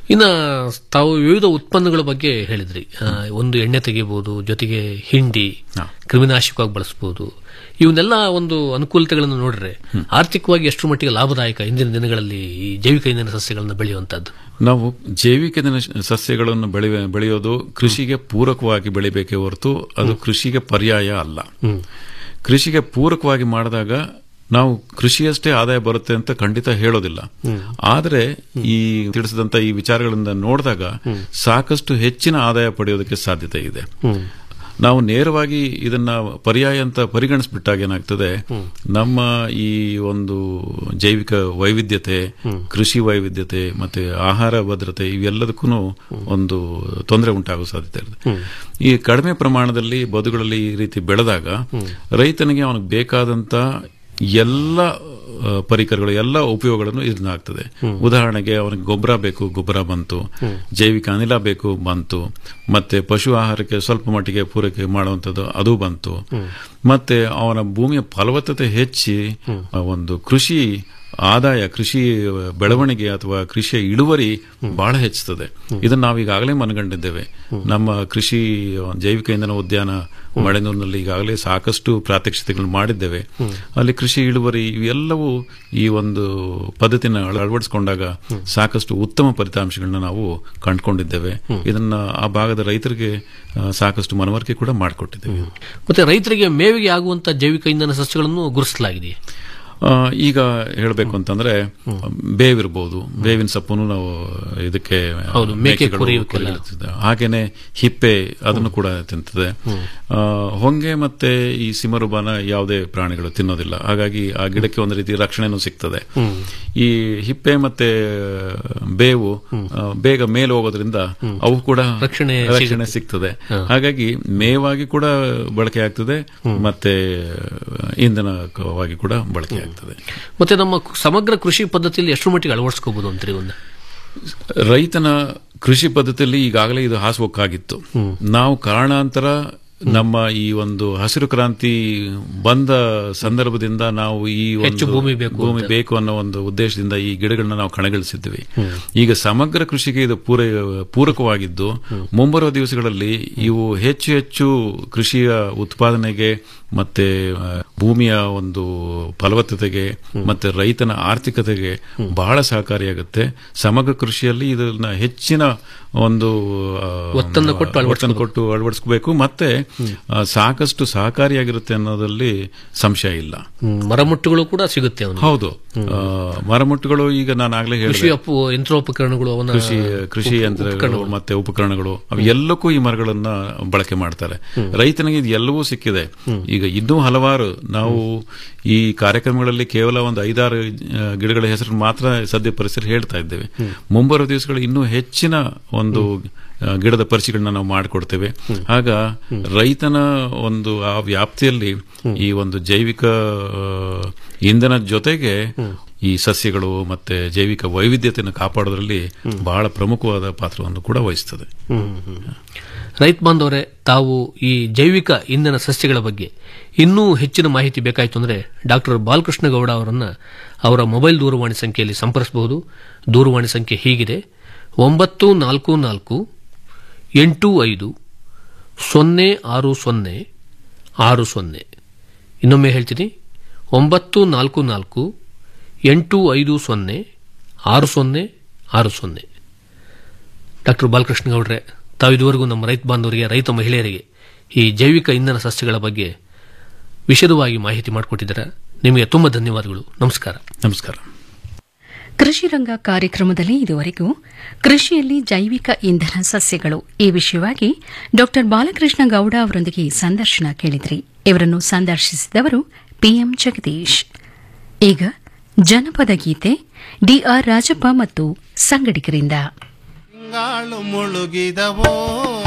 ಇನ್ನ ತಾವು ವಿವಿಧ ಉತ್ಪನ್ನಗಳ ಬಗ್ಗೆ ಹೇಳಿದ್ರಿ ಆ, ಒಂದು ಎಣ್ಣೆ ತೆಗಿಬಹುದು ಜೊತೆಗೆ ಹಿಂಡಿ ಕ್ರಿಮಿನಾಶಕವಾಗಿ ಬಳಸಬಹುದು ಇವನ್ನೆಲ್ಲ ಒಂದು ಅನುಕೂಲತೆಗಳನ್ನು ನೋಡ್ರೆ ಆರ್ಥಿಕವಾಗಿ ಎಷ್ಟು ಮಟ್ಟಿಗೆ ಲಾಭದಾಯಕ ಇಂದಿನ ದಿನಗಳಲ್ಲಿ ಈ ಜೈವಿಕ ಇಂಧನ ಸಸ್ಯಗಳನ್ನು ಬೆಳೆಯುವಂತದ್ದು ನಾವು ಜೈವಿಕ ಇಂಧನ ಸಸ್ಯಗಳನ್ನು ಬೆಳೆ ಬೆಳೆಯೋದು ಕೃಷಿಗೆ ಪೂರಕವಾಗಿ ಬೆಳಿಬೇಕೇ ಹೊರತು ಅದು ಕೃಷಿಗೆ ಪರ್ಯಾಯ ಅಲ್ಲ ಕೃಷಿಗೆ ಪೂರಕವಾಗಿ ಮಾಡಿದಾಗ ನಾವು ಕೃಷಿಯಷ್ಟೇ ಆದಾಯ ಬರುತ್ತೆ ಅಂತ ಖಂಡಿತ ಹೇಳೋದಿಲ್ಲ ಆದರೆ ಈ ತಿಳಿಸಿದಂತ ಈ ವಿಚಾರಗಳಿಂದ ನೋಡಿದಾಗ ಸಾಕಷ್ಟು ಹೆಚ್ಚಿನ ಆದಾಯ ಪಡೆಯೋದಕ್ಕೆ ಸಾಧ್ಯತೆ ಇದೆ ನಾವು ನೇರವಾಗಿ ಇದನ್ನ ಪರ್ಯಾಯ ಅಂತ ಪರಿಗಣಿಸ್ಬಿಟ್ಟಾಗ ಏನಾಗ್ತದೆ ನಮ್ಮ ಈ ಒಂದು ಜೈವಿಕ ವೈವಿಧ್ಯತೆ ಕೃಷಿ ವೈವಿಧ್ಯತೆ ಮತ್ತೆ ಆಹಾರ ಭದ್ರತೆ ಇವೆಲ್ಲದಕ್ಕೂ ಒಂದು ತೊಂದರೆ ಉಂಟಾಗುವ ಸಾಧ್ಯತೆ ಇರುತ್ತೆ ಈ ಕಡಿಮೆ ಪ್ರಮಾಣದಲ್ಲಿ ಬದುಗಳಲ್ಲಿ ಈ ರೀತಿ ಬೆಳೆದಾಗ ರೈತನಿಗೆ ಅವನಿಗೆ ಬೇಕಾದಂತ ಎಲ್ಲ ಆ, ಪರಿಕರಗಳು ಎಲ್ಲ ಉಪಯೋಗಗಳನ್ನು ಇದನ್ನ ಆಗ್ತದೆ ಉದಾಹರಣೆಗೆ ಅವನಿಗೆ ಗೊಬ್ಬರ ಬೇಕು ಗೊಬ್ಬರ ಬಂತು ಜೈವಿಕ ಅನಿಲ ಬೇಕು ಬಂತು ಮತ್ತೆ ಪಶು ಆಹಾರಕ್ಕೆ ಸ್ವಲ್ಪ ಮಟ್ಟಿಗೆ ಪೂರೈಕೆ ಮಾಡುವಂಥದ್ದು ಅದು ಬಂತು ಮತ್ತೆ ಅವನ ಭೂಮಿಯ ಫಲವತ್ತತೆ ಹೆಚ್ಚಿ ಆ, ಒಂದು ಕೃಷಿ ಆದಾಯ ಕೃಷಿ ಬೆಳವಣಿಗೆ ಅಥವಾ ಕೃಷಿಯ ಇಳುವರಿ ಬಹಳ ಹೆಚ್ಚುತ್ತದೆ ಇದನ್ನು ನಾವು ಈಗಾಗಲೇ ಮನಗಂಡಿದ್ದೇವೆ ನಮ್ಮ ಕೃಷಿ ಜೈವಿಕ ಇಂಧನ ಉದ್ಯಾನ ಮಳೆನೂರಿನಲ್ಲಿ ಈಗಾಗಲೇ ಸಾಕಷ್ಟು ಪ್ರಾತ್ಯಕ್ಷಿತೆಗಳು ಮಾಡಿದ್ದೇವೆ ಅಲ್ಲಿ ಕೃಷಿ ಇಳುವರಿ ಇವೆಲ್ಲವೂ ಈ ಒಂದು ಪದ್ಧತಿನ ಅಳ- ಅಳವಡಿಸಿಕೊಂಡಾಗ ಸಾಕಷ್ಟು ಉತ್ತಮ ಫಲಿತಾಂಶಗಳನ್ನ ನಾವು ಕಂಡುಕೊಂಡಿದ್ದೇವೆ ಇದನ್ನ ಆ ಭಾಗದ ರೈತರಿಗೆ ಆ, ಸಾಕಷ್ಟು ಮನವರಿಕೆ ಕೂಡ ಮಾಡಿಕೊಟ್ಟಿದ್ದೇವೆ ಮತ್ತೆ ರೈತರಿಗೆ ಮೇವಿಗೆ ಆಗುವಂತ ಜೈವಿಕ ಇಂಧನ ಸಸ್ಯಗಳನ್ನು ಗುರುತಿಸಲಾಗಿದೆ ಆ, ಈಗ ಹೇಳಬೇಕು ಅಂತಂದ್ರೆ ಬೇವಿರ್ಬೋದು ಬೇವಿನ ಸೊಪ್ಪನ್ನು ನಾವು ಇದಕ್ಕೆ ಹೌದು, ಮೇಕೆ ಮೇಕೆಗಳು ಕೊರೆಯೋಕ್ಕೆಲ್ಲ. ಕೊರೆಯುತ್ತದೆ. ಹಾಗೇನೆ ಹಿಪ್ಪೆ ಅದನ್ನು ಕೂಡ ತಿಂತದೆ ಆ, ಹೊಂಗೆ ಮತ್ತೆ ಈ ಸಿಮರುಬಾನ ಯಾವುದೇ ಪ್ರಾಣಿಗಳು ತಿನ್ನೋದಿಲ್ಲ ಹಾಗಾಗಿ ಆ ಗಿಡಕ್ಕೆ ಒಂದು ರೀತಿ ರಕ್ಷಣೆನೂ ಸಿಗ್ತದೆ ಈ ಹಿಪ್ಪೆ ಮತ್ತೆ ಬೇವು ಆ, ಬೇಗ ಮೇಲೆ ಹೋಗೋದ್ರಿಂದ ಅವು ಕೂಡ ರಕ್ಷಣೆ ರಕ್ಷಣೆ ಸಿಗ್ತದೆ ಹಾಗಾಗಿ ಮೇವಾಗಿ ಕೂಡ ಬಳಕೆ ಆಗ್ತದೆ ಮತ್ತೆ ಇಂಧನವಾಗಿ ಕೂಡ ಬಳಕೆ ಆಗ್ತದೆ ಮತ್ತೆ ನಮ್ಮ ಸಮಗ್ರ ಕೃಷಿ ಪದ್ಧತಿಯಲ್ಲಿ ಎಷ್ಟು ಮಟ್ಟಿಗೆ ಅಳವಡಿಸ್ಕೋಬಹುದು ಅಂತೀರಿ ಒಂದು ರೈತನ ಕೃಷಿ ಪದ್ಧತಿಯಲ್ಲಿ ಈಗಾಗಲೇ ಇದು ಹಾಸುಹೊಕ್ಕಾಗಿತ್ತು ನಾವು ಕಾರಣಾಂತರ ನಮ್ಮ ಈ ಒಂದು ಹಸಿರು ಕ್ರಾಂತಿ ಬಂದ ಸಂದರ್ಭದಿಂದ ನಾವು ಈ ಒಂದು ಹೆಚ್ಚು ಭೂಮಿ ಬೇಕು ಭೂಮಿ ಬೇಕು ಅನ್ನೋ ಒಂದು ಉದ್ದೇಶದಿಂದ ಈ ಗಿಡಗಳನ್ನ ನಾವು ಕಣಗಿಳಿಸಿದ್ವಿ ಈಗ ಸಮಗ್ರ ಕೃಷಿಗೆ ಇದು ಪೂರ ಪೂರಕವಾಗಿದ್ದು ಮುಂಬರುವ ದಿವಸಗಳಲ್ಲಿ ಇವು ಹೆಚ್ಚು ಹೆಚ್ಚು ಕೃಷಿಯ ಉತ್ಪಾದನೆಗೆ ಮತ್ತೆ ಆ, ಭೂಮಿಯ ಒಂದು ಫಲವತ್ತತೆಗೆ ಮತ್ತೆ ರೈತನ ಆರ್ಥಿಕತೆಗೆ ಬಹಳ ಸಹಕಾರಿಯಾಗುತ್ತೆ ಸಮಗ್ರ ಕೃಷಿಯಲ್ಲಿ ಇದನ್ನ ಹೆಚ್ಚಿನ ಒಂದು ಆ, ಒತ್ತನ್ನು ಕೊಟ್ಟು ಒತ್ತನ್ನು ಕೊಟ್ಟು ಅಳವಡಿಸಬೇಕು ಮತ್ತೆ ಆ, ಸಾಕಷ್ಟು ಸಹಕಾರಿಯಾಗಿರುತ್ತೆ ಅನ್ನೋದ್ರಲ್ಲಿ ಸಂಶಯ ಇಲ್ಲ ಹ್ಮ್, ಮರಮುಟ್ಟುಗಳು ಕೂಡ ಸಿಗುತ್ತೆ ಅವನಿಗೆ ಹೌದು ಆ, ಮರಮುಟ್ಟುಗಳು ಈಗ ನಾನು ಆಗ್ಲೇ ಕೃಷಿ ಹೇಳಿದೆ ಅಪ್ಪು ಯಂತ್ರೋಪಕರಣಗಳು ಅವನ ಕೃಷಿ ಕೃಷಿ ಯಂತ್ರಗಳು ಮತ್ತೆ ಉಪಕರಣಗಳು ಅವು ಎಲ್ಲಕ್ಕೂ ಈ ಮರಗಳನ್ನ ಬಳಕೆ ಮಾಡ್ತಾರೆ ರೈತನಿಗೆ ಇದು ಎಲ್ಲವೂ ಸಿಕ್ಕಿದೆ ಈಗ ಇನ್ನೂ ಹಲವಾರು ನಾವು ಈ ಕಾರ್ಯಕ್ರಮಗಳಲ್ಲಿ ಕೇವಲ ಒಂದು ಐದಾರು ಆ, ಗಿಡಗಳ ಹೆಸರು ಮಾತ್ರ ಸದ್ಯ ಪರಿಸರ ಹೇಳ್ತಾ ಇದ್ದೇವೆ ಮುಂಬರುವ ದಿವಸಗಳು ಇನ್ನೂ ಹೆಚ್ಚಿನ ಒಂದು ಆ, ಗಿಡದ ಪರಿಚಯಗಳನ್ನ ನಾವು ಮಾಡಿಕೊಡ್ತೇವೆ ಆಗ ರೈತನ ಒಂದು ಆ ವ್ಯಾಪ್ತಿಯಲ್ಲಿ ಈ ಒಂದು ಜೈವಿಕ ಆ, ಇಂಧನ ಜೊತೆಗೆ ಈ ಸಸ್ಯಗಳು ಮತ್ತೆ ಜೈವಿಕ ವೈವಿಧ್ಯತೆಯನ್ನು ಕಾಪಾಡೋದ್ರಲ್ಲಿ ಬಹಳ ಪ್ರಮುಖವಾದ ಪಾತ್ರವನ್ನು ಕೂಡ ವಹಿಸ್ತದೆ ರೈತ ಬಾಂಧವರೇ ತಾವು ಈ ಜೈವಿಕ ಇಂಧನ ಸಸ್ಯಗಳ ಬಗ್ಗೆ ಇನ್ನೂ ಹೆಚ್ಚಿನ ಮಾಹಿತಿ ಬೇಕಾಯಿತು ಅಂದರೆ ಡಾಕ್ಟರ್ ಬಾಲಕೃಷ್ಣ ಗೌಡ ಅವರನ್ನ ಅವರ ಮೊಬೈಲ್ ದೂರವಾಣಿ ಸಂಖ್ಯೆಯಲ್ಲಿ ಸಂಪರ್ಸಬಹುದು ದೂರವಾಣಿ ಸಂಖ್ಯೆ ಹೀಗಿದೆ ಒಂಬತ್ತು ನಾಲ್ಕು ನಾಲ್ಕು ಎಂಟು ಐದು ಸೊನ್ನೆ ಆರು ಸೊನ್ನೆ ಆರು ಸೊನ್ನೆ ಇನ್ನೊಮ್ಮೆ ಹೇಳ್ತೀನಿ ಒಂಬತ್ತು ನಾಲ್ಕು ನಾಲ್ಕು ಎಂಟು ಐದು ಸೊನ್ನೆ ಆರು ಸೊನ್ನೆ ಆರು ಸೊನ್ನೆ ಡಾಕ್ಟರ್ ಬಾಲಕೃಷ್ಣ ಗೌಡ್ರೆ ತಾವು ಇದುವರೆಗೂ ನಮ್ಮ ರೈತ ಬಾಂಧವರಿಗೆ ರೈತ ಮಹಿಳೆಯರಿಗೆ ಈ ಜೈವಿಕ ಇಂಧನ ಸಸ್ಯಗಳ ಬಗ್ಗೆ ವಿಶದವಾಗಿ ಮಾಹಿತಿ ಮಾಡಿಕೊಟ್ಟಿದ್ದಾರೆ ನಿಮಗೆ ತುಂಬ ಧನ್ಯವಾದಗಳು ನಮಸ್ಕಾರ ನಮಸ್ಕಾರ ಕೃಷಿ ರಂಗ ಕಾರ್ಯಕ್ರಮದಲ್ಲಿ ಇದುವರೆಗೂ ಕೃಷಿಯಲ್ಲಿ ಜೈವಿಕ ಇಂಧನ ಸಸ್ಯಗಳು ಈ ವಿಷಯವಾಗಿ ಡಾ ಬಾಲಕೃಷ್ಣ ಗೌಡ ಅವರೊಂದಿಗೆ ಸಂದರ್ಶನ ಕೇಳಿದ್ರಿ ಇವರನ್ನು ಸಂದರ್ಶಿಸಿದವರು ಪಿಎಂ ಜಗದೀಶ್ ಈಗ ಜನಪದ ಗೀತೆ ಡಿಆರ್ ರಾಜಪ್ಪ ಮತ್ತು ಸಂಗಡಿಗರಿಂದ ತಿಂಗಾಳು ಮುಳುಗಿದವೋ